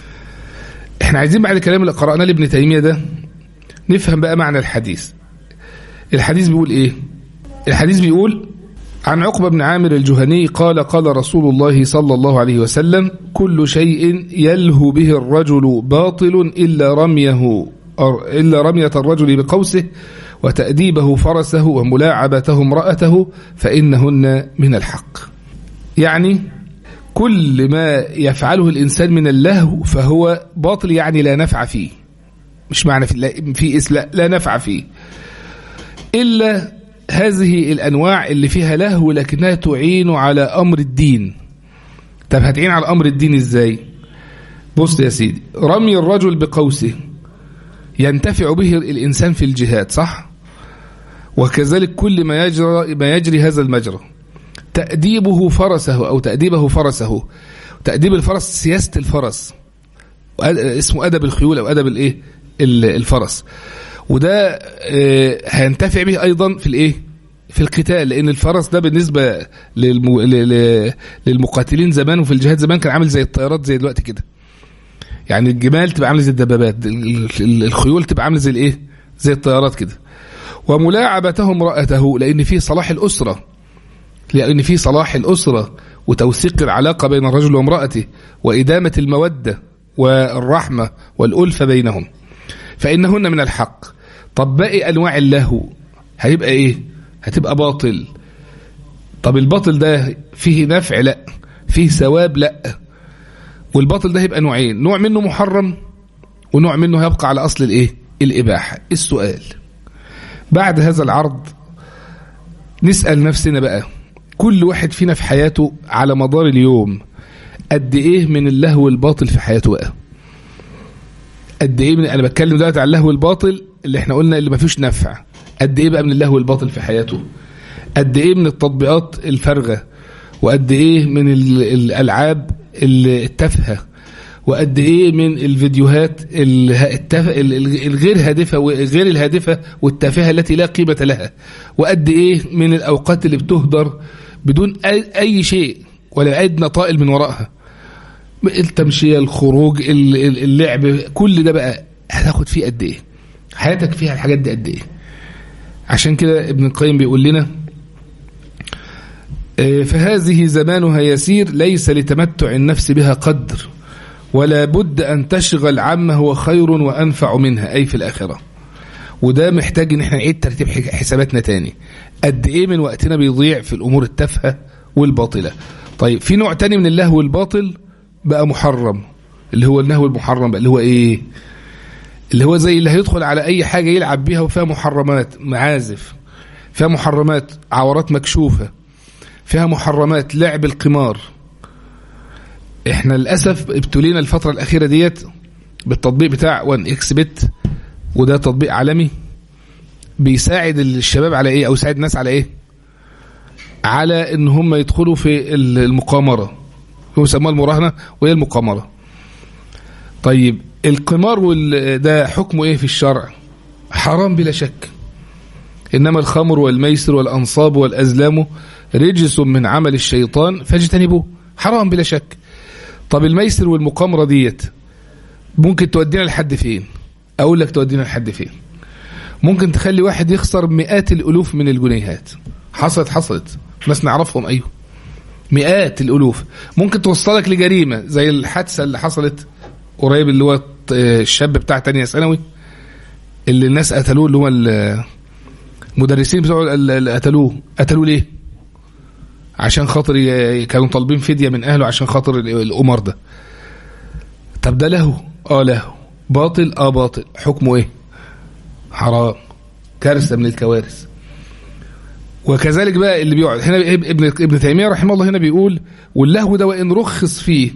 S1: احنا عايزين بعد الكلام اللي قرأناه لابن تيمية ده نفهم بقى معنى الحديث الحديث بيقول ايه الحديث بيقول عن عقبة بن عامر الجهني قال قال رسول الله صلى الله عليه وسلم كل شيء يلهو به الرجل باطل إلا رميه إلا رمية الرجل بقوسه وتأديبه فرسه وملاعبته امرأته فإنهن من الحق يعني كل ما يفعله الإنسان من اللهو فهو باطل يعني لا نفع فيه مش معنى في, في إسلا لا نفع فيه إلا هذه الأنواع اللي فيها لهو لكنها تعين على أمر الدين طب هتعين على أمر الدين إزاي بص يا سيدي رمي الرجل بقوسه ينتفع به الإنسان في الجهاد صح وكذلك كل ما يجرى ما يجري هذا المجرى تأديبه فرسه أو تأديبه فرسه تأديب الفرس سياسة الفرس اسمه أدب الخيول أو أدب الإيه الفرس وده هينتفع به أيضا في الإيه في القتال لأن الفرس ده بالنسبة للم... للمقاتلين زمان وفي الجهاد زمان كان عامل زي الطيارات زي دلوقتي كده يعني الجمال تبقى عامله زي الدبابات الخيول تبقى عامله زي الايه زي الطيارات كده وملاعبته امرأته لأن فيه صلاح الأسرة لأن فيه صلاح الأسرة وتوثيق العلاقة بين الرجل وامرأته وإدامة المودة والرحمة والألفة بينهم فإنهن من الحق طب باقي أنواع اللهو هيبقى إيه هتبقى باطل طب الباطل ده فيه نفع لا فيه ثواب لا والباطل ده هيبقى نوعين نوع منه محرم ونوع منه هيبقى على أصل الإيه الإباحة السؤال بعد هذا العرض نسأل نفسنا بقى كل واحد فينا في حياته على مدار اليوم قد ايه من اللهو الباطل في حياته بقى قد ايه من انا بتكلم دلوقتي على اللهو الباطل اللي احنا قلنا اللي ما فيهوش نفع قد ايه بقى من اللهو الباطل في حياته قد ايه من التطبيقات الفارغه وقد ايه من الالعاب التافهه وقد ايه من الفيديوهات الغير هادفه وغير الهادفه والتافهه التي لا قيمه لها وقد ايه من الاوقات اللي بتهدر بدون اي شيء ولا ادنى طائل من وراءها التمشيه الخروج اللعب كل ده بقى هتاخد فيه قد ايه حياتك فيها الحاجات دي قد ايه عشان كده ابن القيم بيقول لنا فهذه زمانها يسير ليس لتمتع النفس بها قدر ولا بد أن تشغل عما هو خير وأنفع منها أي في الآخرة وده محتاج ان احنا نعيد ترتيب حساباتنا تاني قد ايه من وقتنا بيضيع في الامور التافهه والباطله طيب في نوع تاني من اللهو الباطل بقى محرم اللي هو اللهو المحرم بقى اللي هو ايه اللي هو زي اللي هيدخل على اي حاجه يلعب بيها وفيها محرمات معازف فيها محرمات عورات مكشوفه فيها محرمات لعب القمار احنا للاسف ابتلينا الفتره الاخيره ديت بالتطبيق بتاع 1 اكس بت وده تطبيق عالمي بيساعد الشباب على ايه او يساعد الناس على ايه على ان هم يدخلوا في المقامره هو يسموها المراهنه وهي المقامره طيب القمار وال... ده حكمه ايه في الشرع حرام بلا شك انما الخمر والميسر والانصاب والازلام رجس من عمل الشيطان فاجتنبوه حرام بلا شك طب الميسر والمقامره ديت ممكن تودينا لحد فين اقول لك تودينا لحد فين ممكن تخلي واحد يخسر مئات الالوف من الجنيهات حصلت حصلت ناس نعرفهم ايوه مئات الالوف ممكن توصلك لجريمه زي الحادثه اللي حصلت قريب اللي هو الشاب بتاع تانية ثانوي اللي الناس قتلوه اللي هو المدرسين بتوع اللي قتلوه قتلوه ليه عشان خاطر كانوا طالبين فدية من اهله عشان خاطر القمر ده طب ده له اه له باطل اه باطل حكمه ايه حرام كارثه من الكوارث وكذلك بقى اللي بيقعد هنا ابن ابن تيميه رحمه الله هنا بيقول واللهو ده وان رخص فيه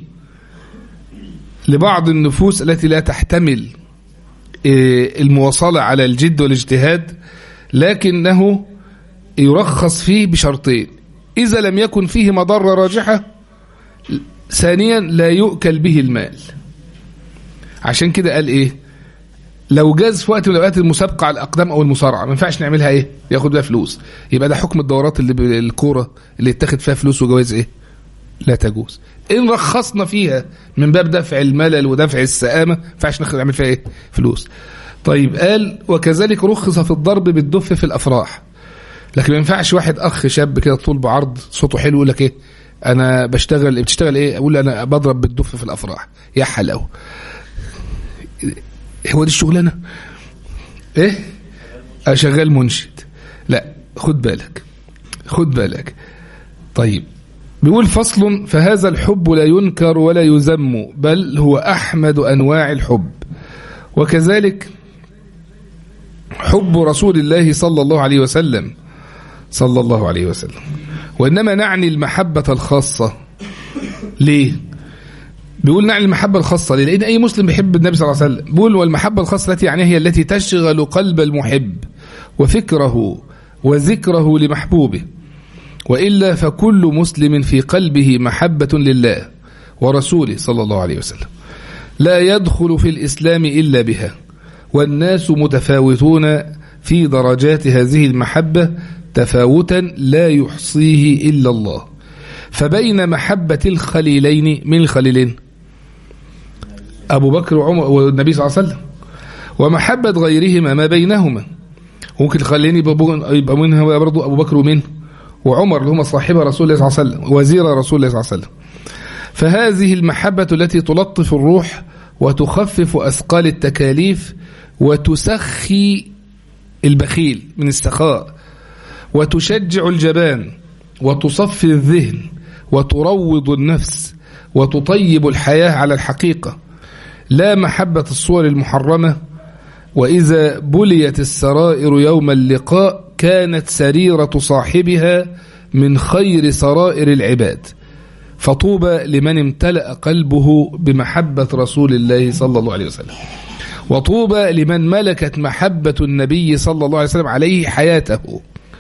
S1: لبعض النفوس التي لا تحتمل المواصله على الجد والاجتهاد لكنه يرخص فيه بشرطين اذا لم يكن فيه مضره راجحه ثانيا لا يؤكل به المال عشان كده قال ايه لو جاز في وقت من الاوقات المسابقه على الاقدام او المصارعه ما ينفعش نعملها ايه ياخد بيها فلوس يبقى ده حكم الدورات اللي بالكوره اللي يتاخد فيها فلوس وجوائز ايه لا تجوز ان رخصنا فيها من باب دفع الملل ودفع السآمه ما ينفعش نعمل فيها ايه فلوس طيب قال وكذلك رخص في الضرب بالدف في الافراح لكن ما ينفعش واحد اخ شاب كده طول بعرض صوته حلو يقول لك ايه انا بشتغل بتشتغل ايه اقول انا بضرب بالدف في الافراح يا حلاوه هو دي الشغلانه ايه شغال منشد لا خد بالك خد بالك طيب بيقول فصل فهذا الحب لا ينكر ولا يذم بل هو احمد انواع الحب وكذلك حب رسول الله صلى الله عليه وسلم صلى الله عليه وسلم وإنما نعني المحبة الخاصة ليه بيقول نعني المحبة الخاصة ليه؟ لأن أي مسلم بيحب النبي صلى الله عليه وسلم بيقول والمحبة الخاصة التي يعني هي التي تشغل قلب المحب وفكره وذكره لمحبوبه وإلا فكل مسلم في قلبه محبة لله ورسوله صلى الله عليه وسلم لا يدخل في الإسلام إلا بها والناس متفاوتون في درجات هذه المحبة تفاوتا لا يحصيه إلا الله فبين محبة الخليلين من الخليلين أبو بكر وعمر والنبي صلى الله عليه وسلم ومحبة غيرهما ما بينهما ممكن الخليلين يبقى منها برضو أبو بكر ومن وعمر اللي هم صاحب رسول الله صلى الله عليه وسلم وزير رسول الله صلى الله عليه وسلم فهذه المحبة التي تلطف الروح وتخفف أثقال التكاليف وتسخي البخيل من السخاء وتشجع الجبان وتصفي الذهن وتروض النفس وتطيب الحياة على الحقيقة لا محبة الصور المحرمة وإذا بليت السرائر يوم اللقاء كانت سريرة صاحبها من خير سرائر العباد فطوبى لمن امتلأ قلبه بمحبة رسول الله صلى الله عليه وسلم وطوبى لمن ملكت محبة النبي صلى الله عليه وسلم عليه حياته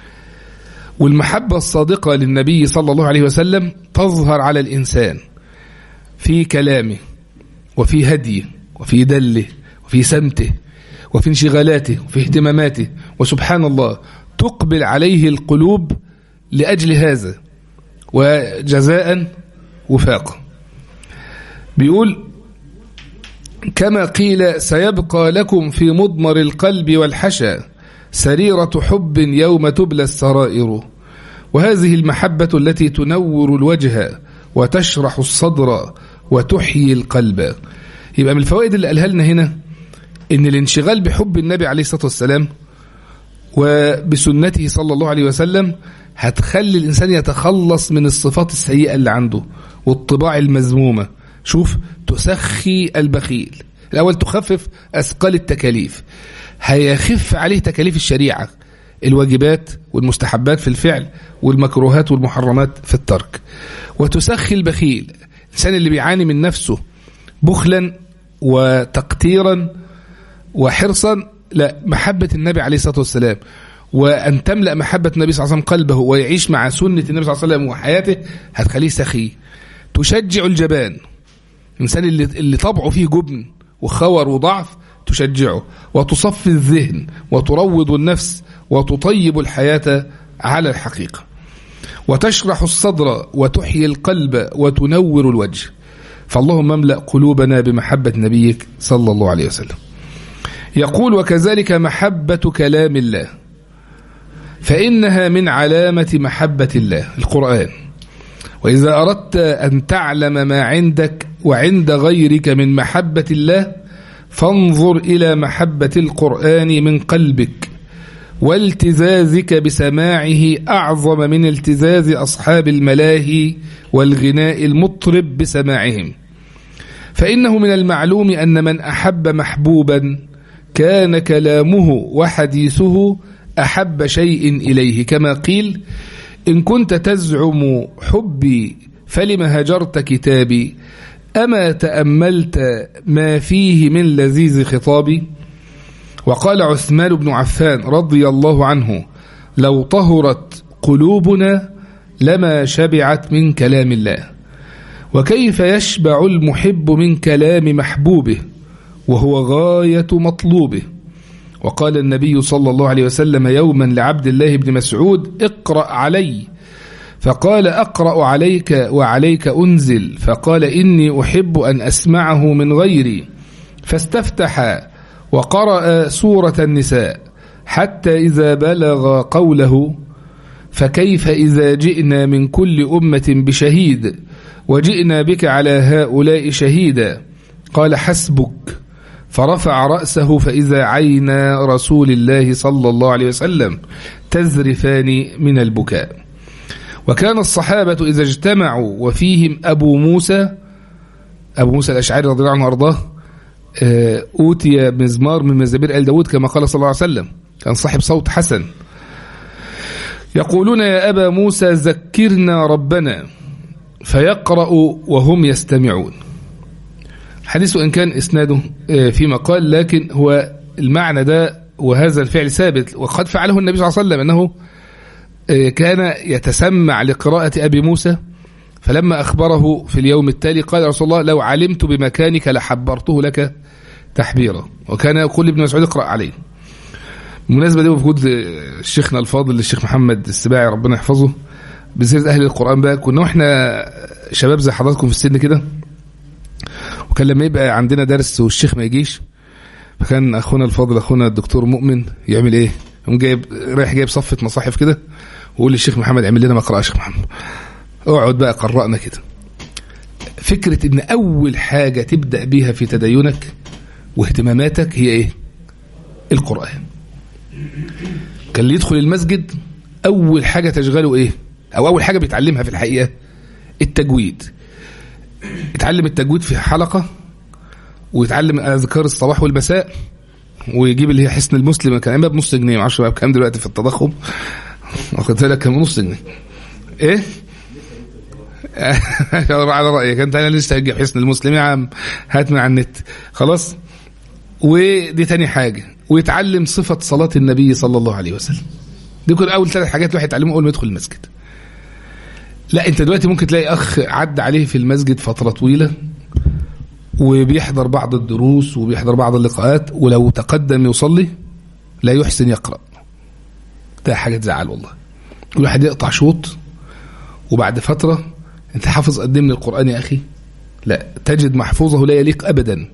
S1: والمحبة الصادقة للنبي صلى الله عليه وسلم تظهر على الإنسان في كلامه وفي هديه وفي دله وفي سمته وفي انشغالاته وفي اهتماماته وسبحان الله تقبل عليه القلوب لأجل هذا وجزاء وفاقا بيقول كما قيل سيبقى لكم في مضمر القلب والحشا سريرة حب يوم تبلى السرائر وهذه المحبة التي تنور الوجه وتشرح الصدر وتحيي القلب يبقى من الفوائد اللي قالها لنا هنا ان الانشغال بحب النبي عليه الصلاة والسلام وبسنته صلى الله عليه وسلم هتخلي الإنسان يتخلص من الصفات السيئة اللي عنده والطباع المذمومة شوف تسخي البخيل الأول تخفف أثقال التكاليف هيخف عليه تكاليف الشريعة الواجبات والمستحبات في الفعل والمكروهات والمحرمات في الترك وتسخي البخيل الإنسان اللي بيعاني من نفسه بخلا وتقتيرا وحرصا لا محبة النبي عليه الصلاة والسلام وأن تملأ محبة النبي صلى الله عليه وسلم قلبه ويعيش مع سنة النبي صلى الله عليه وسلم وحياته هتخليه سخي تشجع الجبان الإنسان اللي, اللي طبعه فيه جبن وخور وضعف تشجعه وتصفي الذهن وتروض النفس وتطيب الحياة على الحقيقة وتشرح الصدر وتحيي القلب وتنور الوجه فاللهم املأ قلوبنا بمحبة نبيك صلى الله عليه وسلم يقول وكذلك محبة كلام الله فإنها من علامة محبة الله القرآن وإذا أردت أن تعلم ما عندك وعند غيرك من محبة الله فانظر إلى محبة القرآن من قلبك والتزازك بسماعه أعظم من التزاز أصحاب الملاهي والغناء المطرب بسماعهم فإنه من المعلوم أن من أحب محبوبا كان كلامه وحديثه أحب شيء إليه كما قيل إن كنت تزعم حبي فلم هجرت كتابي أما تأملت ما فيه من لذيذ خطابي وقال عثمان بن عفان رضي الله عنه لو طهرت قلوبنا لما شبعت من كلام الله وكيف يشبع المحب من كلام محبوبه وهو غاية مطلوبه وقال النبي صلى الله عليه وسلم يوما لعبد الله بن مسعود اقرأ علي فقال أقرأ عليك وعليك أنزل فقال إني أحب أن أسمعه من غيري فاستفتح وقرأ سورة النساء حتى إذا بلغ قوله فكيف إذا جئنا من كل أمة بشهيد وجئنا بك على هؤلاء شهيدا قال حسبك فرفع رأسه فإذا عين رسول الله صلى الله عليه وسلم تزرفان من البكاء وكان الصحابة إذا اجتمعوا وفيهم أبو موسى أبو موسى الأشعري رضي الله عنه وأرضاه أوتي مزمار من مزامير آل داود كما قال صلى الله عليه وسلم كان صاحب صوت حسن يقولون يا أبا موسى ذكرنا ربنا فيقرأ وهم يستمعون حديث إن كان إسناده في مقال لكن هو المعنى ده وهذا الفعل ثابت وقد فعله النبي صلى الله عليه وسلم أنه كان يتسمع لقراءة أبي موسى فلما أخبره في اليوم التالي قال رسول الله لو علمت بمكانك لحبرته لك تحبيرا وكان يقول ابن مسعود اقرأ عليه بالمناسبة دي وجود شيخنا الفاضل الشيخ محمد السباعي ربنا يحفظه بسيرة أهل القرآن بقى كنا واحنا شباب زي حضراتكم في السن كده وكان لما يبقى عندنا درس والشيخ ما يجيش فكان أخونا الفاضل أخونا الدكتور مؤمن يعمل إيه يقوم جايب رايح جايب صفة مصاحف كده ويقول للشيخ محمد اعمل لنا مقرأة يا شيخ محمد اقعد بقى قرأنا كده فكرة ان اول حاجة تبدأ بيها في تدينك واهتماماتك هي ايه القرآن كان اللي يدخل المسجد اول حاجة تشغله ايه او اول حاجة بيتعلمها في الحقيقة التجويد يتعلم التجويد في حلقة ويتعلم اذكار الصباح والمساء ويجيب اللي هي حسن المسلم كان ايامها بنص جنيه معرفش بقى بكام دلوقتي في التضخم واخد بالك كان بنص جنيه ايه على رايك انت انا لسه هجيب حسن المسلم يا عم هات من على النت خلاص ودي تاني حاجه ويتعلم صفه صلاه النبي صلى الله عليه وسلم دي كل اول ثلاث حاجات الواحد يتعلمها اول ما يدخل المسجد لا انت دلوقتي ممكن تلاقي اخ عدى عليه في المسجد فتره طويله وبيحضر بعض الدروس وبيحضر بعض اللقاءات ولو تقدم يصلي لا يحسن يقرأ ده حاجة تزعل والله كل واحد يقطع شوط وبعد فترة انت حافظ قد من القرآن يا أخي لا تجد محفوظه لا يليق أبدا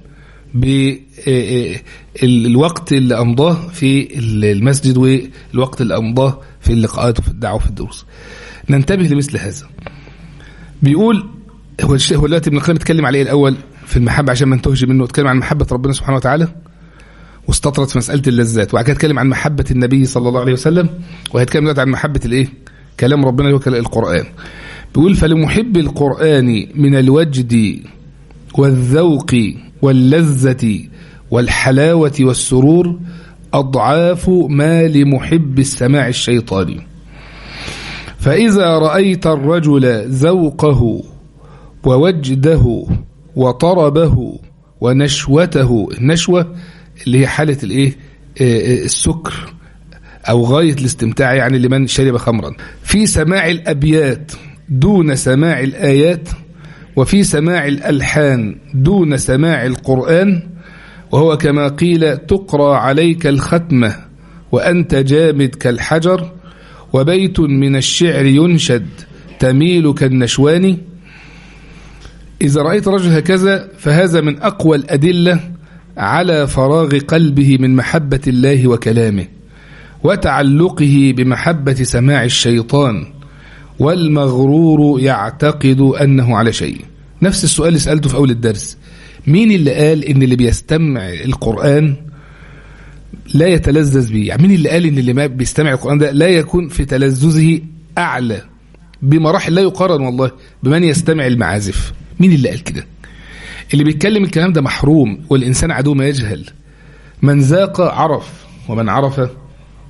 S1: بالوقت اللي أمضاه في المسجد والوقت اللي أمضاه في اللقاءات وفي الدعوة وفي الدروس ننتبه لمثل هذا بيقول هو هو دلوقتي ابن القيم اتكلم عليه الأول في المحبة عشان ما نتوهش منه اتكلم عن محبة ربنا سبحانه وتعالى واستطرد في مسألة اللذات وبعد كده اتكلم عن محبة النبي صلى الله عليه وسلم وهيتكلم دلوقتي عن محبة الايه كلام ربنا اللي هو القرآن بيقول فلمحب القرآن من الوجد والذوق واللذة والحلاوة والسرور أضعاف ما لمحب السماع الشيطاني فإذا رأيت الرجل ذوقه ووجده وطربه ونشوته النشوة اللي هي حالة الايه السكر او غاية الاستمتاع يعني لمن شرب خمرا في سماع الابيات دون سماع الايات وفي سماع الالحان دون سماع القرآن وهو كما قيل تقرى عليك الختمة وأنت جامد كالحجر وبيت من الشعر ينشد تميل كالنشوان إذا رأيت رجل هكذا فهذا من أقوى الأدلة على فراغ قلبه من محبة الله وكلامه وتعلقه بمحبة سماع الشيطان والمغرور يعتقد أنه على شيء نفس السؤال اللي سألته في أول الدرس مين اللي قال إن اللي بيستمع القرآن لا يتلذذ به يعني مين اللي قال إن اللي ما بيستمع القرآن ده لا يكون في تلذذه أعلى بمراحل لا يقارن والله بمن يستمع المعازف مين اللي قال كده اللي بيتكلم الكلام ده محروم والإنسان عدو ما يجهل من ذاق عرف ومن عرف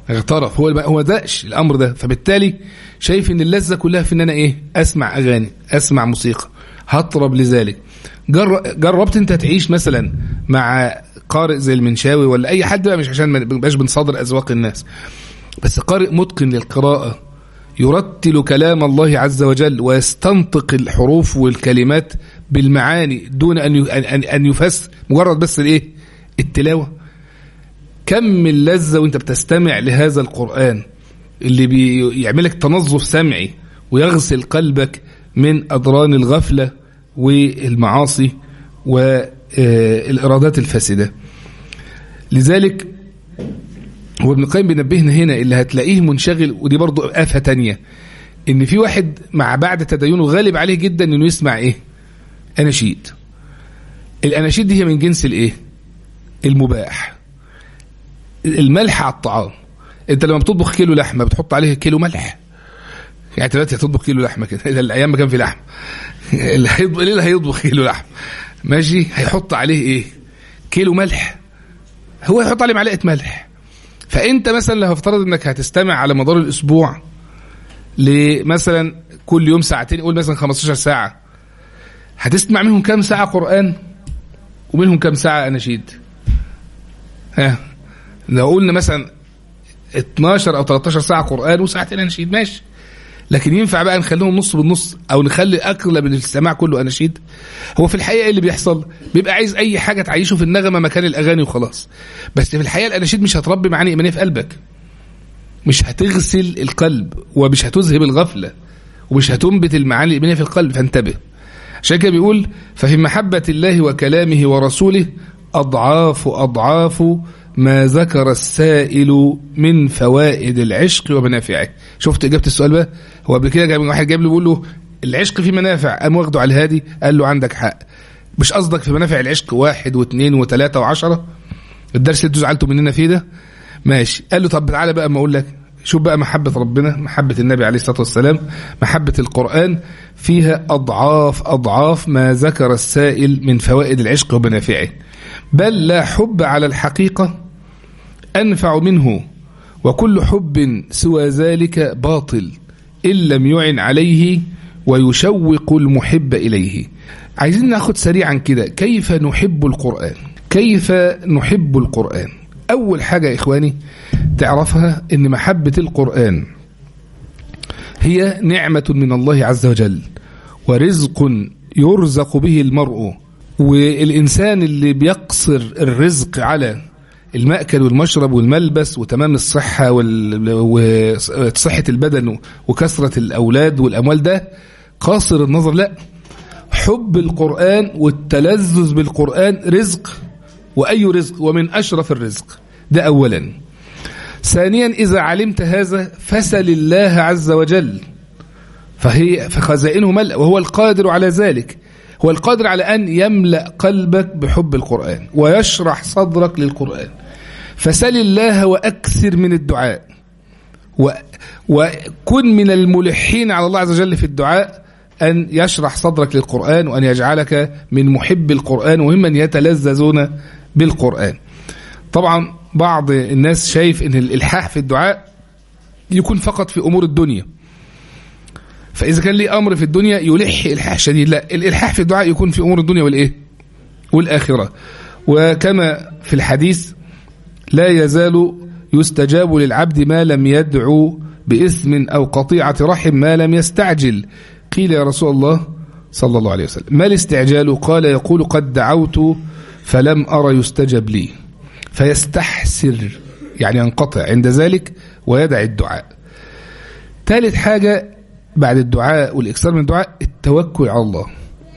S1: اغترف هو هو دقش الامر ده فبالتالي شايف ان اللذه كلها في ان انا ايه اسمع اغاني اسمع موسيقى هطرب لذلك جر... جربت انت تعيش مثلا مع قارئ زي المنشاوي ولا اي حد بقى مش عشان ما نبقاش بنصادر اذواق الناس بس قارئ متقن للقراءه يرتل كلام الله عز وجل ويستنطق الحروف والكلمات بالمعاني دون ان ي... ان ان يفسر مجرد بس الايه التلاوه كم اللذة وانت بتستمع لهذا القرآن اللي بيعملك تنظف سمعي ويغسل قلبك من أضران الغفلة والمعاصي والإرادات الفاسدة لذلك هو ابن القيم بينبهنا هنا اللي هتلاقيه منشغل ودي برضو آفة تانية ان في واحد مع بعد تدينه غالب عليه جدا انه يسمع ايه اناشيد الاناشيد دي هي من جنس الايه المباح الملح على الطعام انت لما بتطبخ كيلو لحمه بتحط عليه كيلو ملح يعني دلوقتي هتطبخ كيلو لحمه كده الى الايام ما كان في لحم اللي هيطبخ ليه اللي هيطبخ كيلو لحم ماشي هيحط عليه ايه كيلو ملح هو هيحط عليه معلقه ملح فانت مثلا لو هفترض انك هتستمع على مدار الاسبوع لمثلا كل يوم ساعتين قول مثلا 15 ساعه هتسمع منهم كام ساعه قران ومنهم كام ساعه اناشيد ها لو قلنا مثلا 12 او 13 ساعه قران وساعتين اناشيد ماشي لكن ينفع بقى نخليهم نص بالنص او نخلي اغلب السماع كله اناشيد هو في الحقيقه ايه اللي بيحصل بيبقى عايز اي حاجه تعيشه في النغمه مكان الاغاني وخلاص بس في الحقيقه الاناشيد مش هتربي معاني ايمانيه في قلبك مش هتغسل القلب ومش هتذهب الغفله ومش هتنبت المعاني الايمانيه في القلب فانتبه عشان كده بيقول ففي محبه الله وكلامه ورسوله اضعاف اضعاف ما ذكر السائل من فوائد العشق ومنافعه شفت اجابه السؤال بقى هو قبل كده جايب واحد جايب له بيقول له العشق فيه منافع قام واخده على الهادي قال له عندك حق مش قصدك في منافع العشق واحد واثنين وثلاثة وعشرة الدرس اللي انتوا زعلتوا مننا فيه ده ماشي قال له طب تعالى بقى ما اقول لك شوف بقى محبة ربنا محبة النبي عليه الصلاة والسلام محبة القرآن فيها أضعاف أضعاف ما ذكر السائل من فوائد العشق ومنافعه بل لا حب على الحقيقة أنفع منه وكل حب سوى ذلك باطل إن لم يعن عليه ويشوق المحب إليه عايزين ناخد سريعا كده كيف نحب القرآن كيف نحب القرآن أول حاجة يا إخواني تعرفها أن محبة القرآن هي نعمة من الله عز وجل ورزق يرزق به المرء والإنسان اللي بيقصر الرزق على المأكل والمشرب والملبس وتمام الصحة وصحة البدن وكثرة الأولاد والأموال ده قاصر النظر لا حب القرآن والتلذذ بالقرآن رزق وأي رزق ومن أشرف الرزق ده أولا ثانيا إذا علمت هذا فسل الله عز وجل فهي فخزائنه ملأ وهو القادر على ذلك هو القادر على أن يملأ قلبك بحب القرآن ويشرح صدرك للقرآن فسل الله وأكثر من الدعاء و وكن من الملحين على الله عز وجل في الدعاء أن يشرح صدرك للقرآن وأن يجعلك من محب القرآن وممن يتلذذون بالقرآن طبعا بعض الناس شايف أن الإلحاح في الدعاء يكون فقط في أمور الدنيا فإذا كان لي أمر في الدنيا يلح إلحاح شديد لا الإلحاح في الدعاء يكون في أمور الدنيا والإيه والآخرة وكما في الحديث لا يزال يستجاب للعبد ما لم يدعو بإثم أو قطيعة رحم ما لم يستعجل قيل يا رسول الله صلى الله عليه وسلم ما الاستعجال قال يقول قد دعوت فلم أرى يستجب لي فيستحسر يعني ينقطع عند ذلك ويدع الدعاء ثالث حاجة بعد الدعاء والإكثار من الدعاء التوكل على الله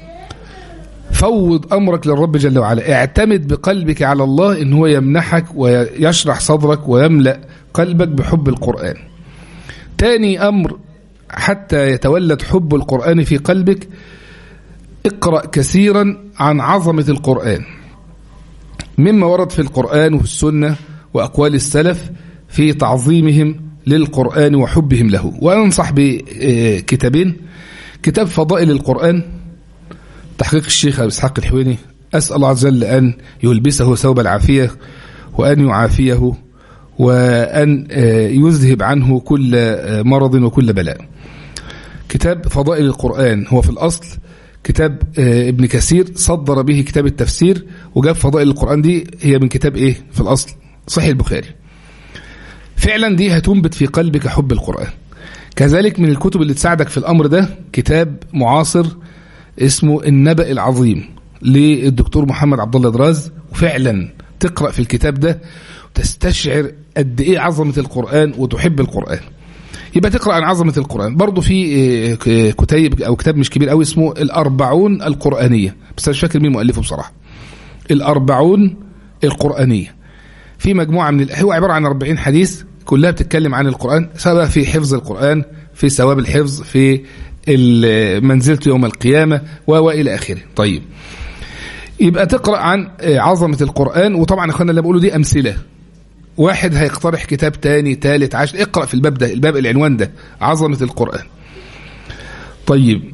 S1: فوض أمرك للرب جل وعلا اعتمد بقلبك على الله إن هو يمنحك ويشرح صدرك ويملأ قلبك بحب القرآن تاني أمر حتى يتولد حب القرآن في قلبك اقرأ كثيرا عن عظمة القرآن مما ورد في القرآن وفي السنة وأقوال السلف في تعظيمهم للقرآن وحبهم له وأنصح بكتابين كتاب فضائل القرآن تحقيق الشيخ أبو إسحاق الحويني أسأل الله عز وجل أن يلبسه ثوب العافية وأن يعافيه وأن يذهب عنه كل مرض وكل بلاء كتاب فضائل القرآن هو في الأصل كتاب ابن كثير صدر به كتاب التفسير وجاب فضائل القرآن دي هي من كتاب ايه في الأصل صحيح البخاري فعلا دي هتنبت في قلبك حب القرآن كذلك من الكتب اللي تساعدك في الأمر ده كتاب معاصر اسمه النبأ العظيم للدكتور محمد عبد الله دراز وفعلا تقرأ في الكتاب ده وتستشعر قد ايه عظمة القرآن وتحب القرآن يبقى تقرأ عن عظمة القرآن برضه في كتيب أو كتاب مش كبير قوي اسمه الأربعون القرآنية بس أنا مش فاكر مين مؤلفه بصراحة الأربعون القرآنية في مجموعة من هو عبارة عن 40 حديث كلها بتتكلم عن القرآن سواء في حفظ القرآن في ثواب الحفظ في منزلته يوم القيامة وإلى آخره طيب يبقى تقرأ عن عظمة القرآن وطبعا اخوانا اللي بقوله دي أمثلة واحد هيقترح كتاب تاني تالت عشر اقرأ في الباب ده الباب العنوان ده عظمة القرآن طيب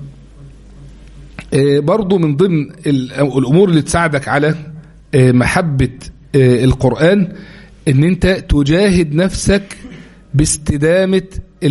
S1: برضو من ضمن الأمور اللي تساعدك على محبة القرآن ان انت تجاهد نفسك باستدامة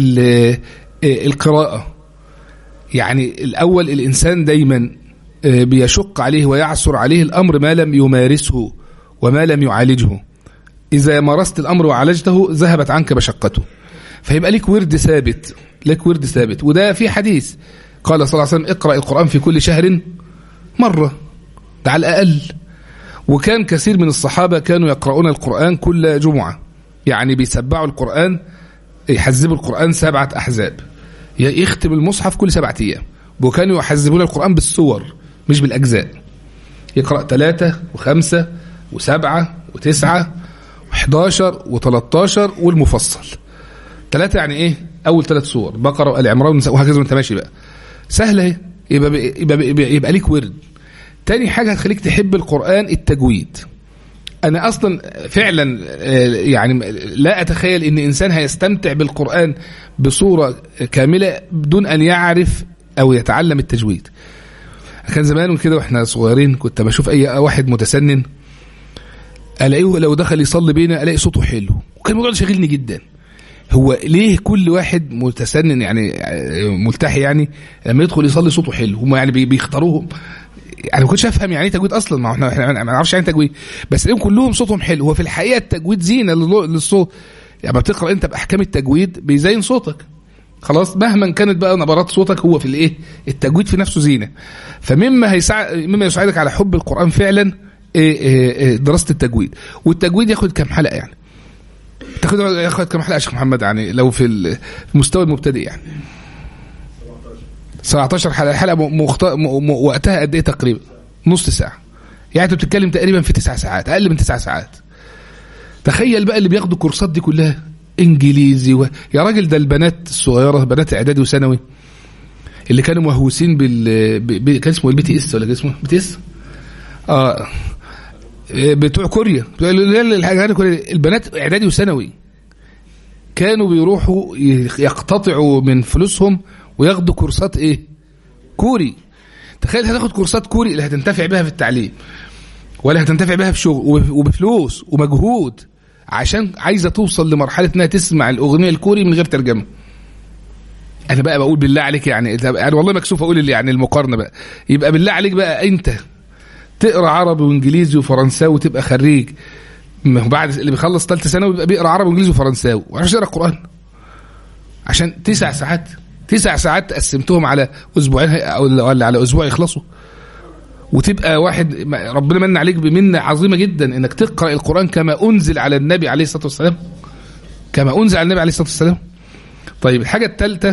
S1: القراءة يعني الأول الإنسان دايما بيشق عليه ويعسر عليه الأمر ما لم يمارسه وما لم يعالجه إذا مارست الأمر وعالجته ذهبت عنك مشقته فيبقى لك ورد ثابت لك ورد ثابت وده في حديث قال صلى الله عليه وسلم اقرأ القرآن في كل شهر مرة ده على الأقل وكان كثير من الصحابة كانوا يقرؤون القرآن كل جمعة يعني بيسبعوا القرآن يحزبوا القرآن سبعة أحزاب يختم المصحف كل سبعة أيام وكانوا يحزبون القرآن بالسور مش بالأجزاء يقرأ ثلاثة وخمسة وسبعة وتسعة وحداشر وتلاتاشر والمفصل ثلاثة يعني ايه أول ثلاث سور بقرة وآل عمران وهكذا وانت ماشي بقى سهلة ايه يبقى, يبقى, يبقى, يبقى ليك ورد تاني حاجة هتخليك تحب القرآن التجويد أنا أصلا فعلا يعني لا أتخيل أن إنسان هيستمتع بالقرآن بصورة كاملة بدون أن يعرف أو يتعلم التجويد كان زمان كده واحنا صغيرين كنت بشوف أي واحد متسنن ألاقيه لو دخل يصلي بينا ألاقي صوته حلو وكان الموضوع ده شاغلني جدا هو ليه كل واحد متسنن يعني ملتحي يعني لما يدخل يصلي صوته حلو هم يعني بيختاروهم يعني ما كنتش افهم يعني ايه تجويد اصلا ما احنا احنا ما نعرفش يعني تجويد بس لهم كلهم صوتهم حلو هو في الحقيقه التجويد زينه للصوت يعني ما بتقرا انت باحكام التجويد بيزين صوتك خلاص مهما كانت بقى نبرات صوتك هو في الايه التجويد في نفسه زينه فمما هيساعد مما يساعدك على حب القران فعلا إيه إيه دراسه التجويد والتجويد ياخد كام حلقه يعني تاخد ياخد كام حلقه يا شيخ محمد يعني لو في المستوى المبتدئ يعني 17 حلقه الحلقه مخت... م... وقتها قد ايه تقريبا نص ساعه يعني انت بتتكلم تقريبا في تسع ساعات اقل من تسع ساعات تخيل بقى اللي بياخدوا الكورسات دي كلها انجليزي و... يا راجل ده البنات الصغيره بنات اعدادي وثانوي اللي كانوا مهووسين بال ب... كان اسمه البي تي اس ولا كان اسمه بي تي اس اه بتوع كوريا بتوع البنات اعدادي وثانوي كانوا بيروحوا يقتطعوا من فلوسهم وياخدوا كورسات ايه كوري تخيل هتاخد كورسات كوري اللي هتنتفع بها في التعليم ولا هتنتفع بها في شغل وبفلوس ومجهود عشان عايزه توصل لمرحله انها تسمع الاغنيه الكوري من غير ترجمه انا بقى بقول بالله عليك يعني انا والله مكسوف اقول اللي يعني المقارنه بقى يبقى بالله عليك بقى انت تقرا عربي وانجليزي وفرنساوي وتبقى خريج بعد اللي بيخلص ثالثه ثانوي بيبقى بيقرا عربي وانجليزي وفرنساوي وعشان يقرا القران عشان تسع ساعات تسع ساعات قسمتهم على اسبوعين ولا على اسبوع يخلصوا وتبقى واحد ربنا من عليك بمنه عظيمه جدا انك تقرا القران كما انزل على النبي عليه الصلاه والسلام كما انزل على النبي عليه الصلاه والسلام طيب الحاجه الثالثه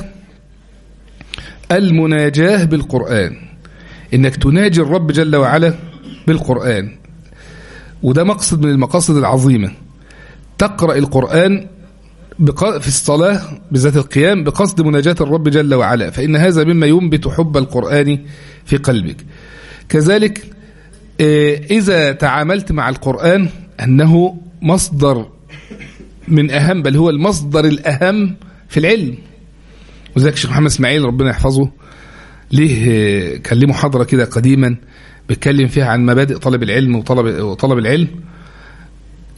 S1: المناجاه بالقران انك تناجي الرب جل وعلا بالقران وده مقصد من المقاصد العظيمه تقرا القران في الصلاة بذات القيام بقصد مناجاة الرب جل وعلا فإن هذا مما ينبت حب القرآن في قلبك كذلك إذا تعاملت مع القرآن أنه مصدر من أهم بل هو المصدر الأهم في العلم وذلك الشيخ محمد اسماعيل ربنا يحفظه ليه كان ليه محاضرة كده قديما بيتكلم فيها عن مبادئ طلب العلم وطلب, وطلب العلم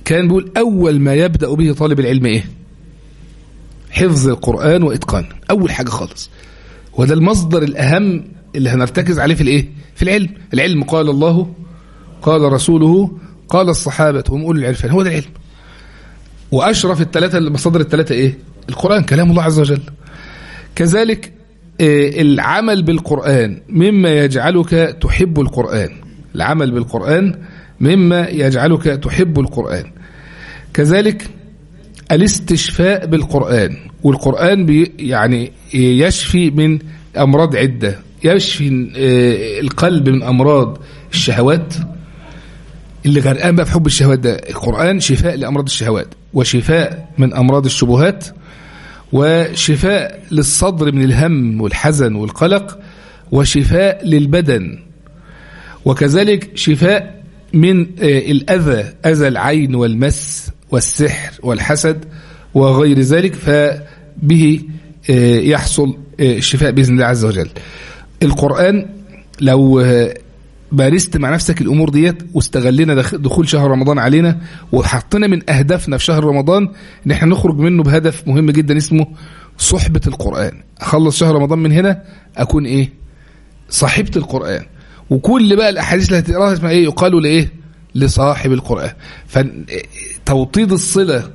S1: كان بيقول أول ما يبدأ به طالب العلم إيه حفظ القرآن وإتقانه أول حاجة خالص وده المصدر الأهم اللي هنرتكز عليه في الإيه في العلم العلم قال الله قال رسوله قال الصحابة هم أولي العرفان هو ده العلم وأشرف الثلاثة المصادر الثلاثة إيه القرآن كلام الله عز وجل كذلك العمل بالقرآن مما يجعلك تحب القرآن العمل بالقرآن مما يجعلك تحب القرآن كذلك الاستشفاء بالقرآن والقرآن بي يعني يشفي من أمراض عدة يشفي القلب من أمراض الشهوات اللي غرقان بقى في حب الشهوات ده القرآن شفاء لأمراض الشهوات وشفاء من أمراض الشبهات وشفاء للصدر من الهم والحزن والقلق وشفاء للبدن وكذلك شفاء من الأذى أذى العين والمس والسحر والحسد وغير ذلك فبه يحصل الشفاء بإذن الله عز وجل القرآن لو بارست مع نفسك الأمور ديت واستغلنا دخول شهر رمضان علينا وحطينا من أهدافنا في شهر رمضان إن احنا نخرج منه بهدف مهم جدا اسمه صحبة القرآن أخلص شهر رمضان من هنا أكون إيه صاحبة القرآن وكل بقى الأحاديث اللي هتقراها اسمها إيه يقال لإيه لصاحب القرآن فتوطيد الصلة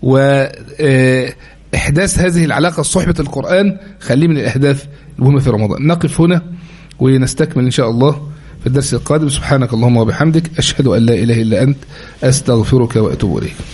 S1: وإحداث هذه العلاقة صحبة القرآن خليه من الأهداف المهمة في رمضان نقف هنا ونستكمل إن شاء الله في الدرس القادم سبحانك اللهم وبحمدك أشهد أن لا إله إلا أنت أستغفرك وأتوب إليك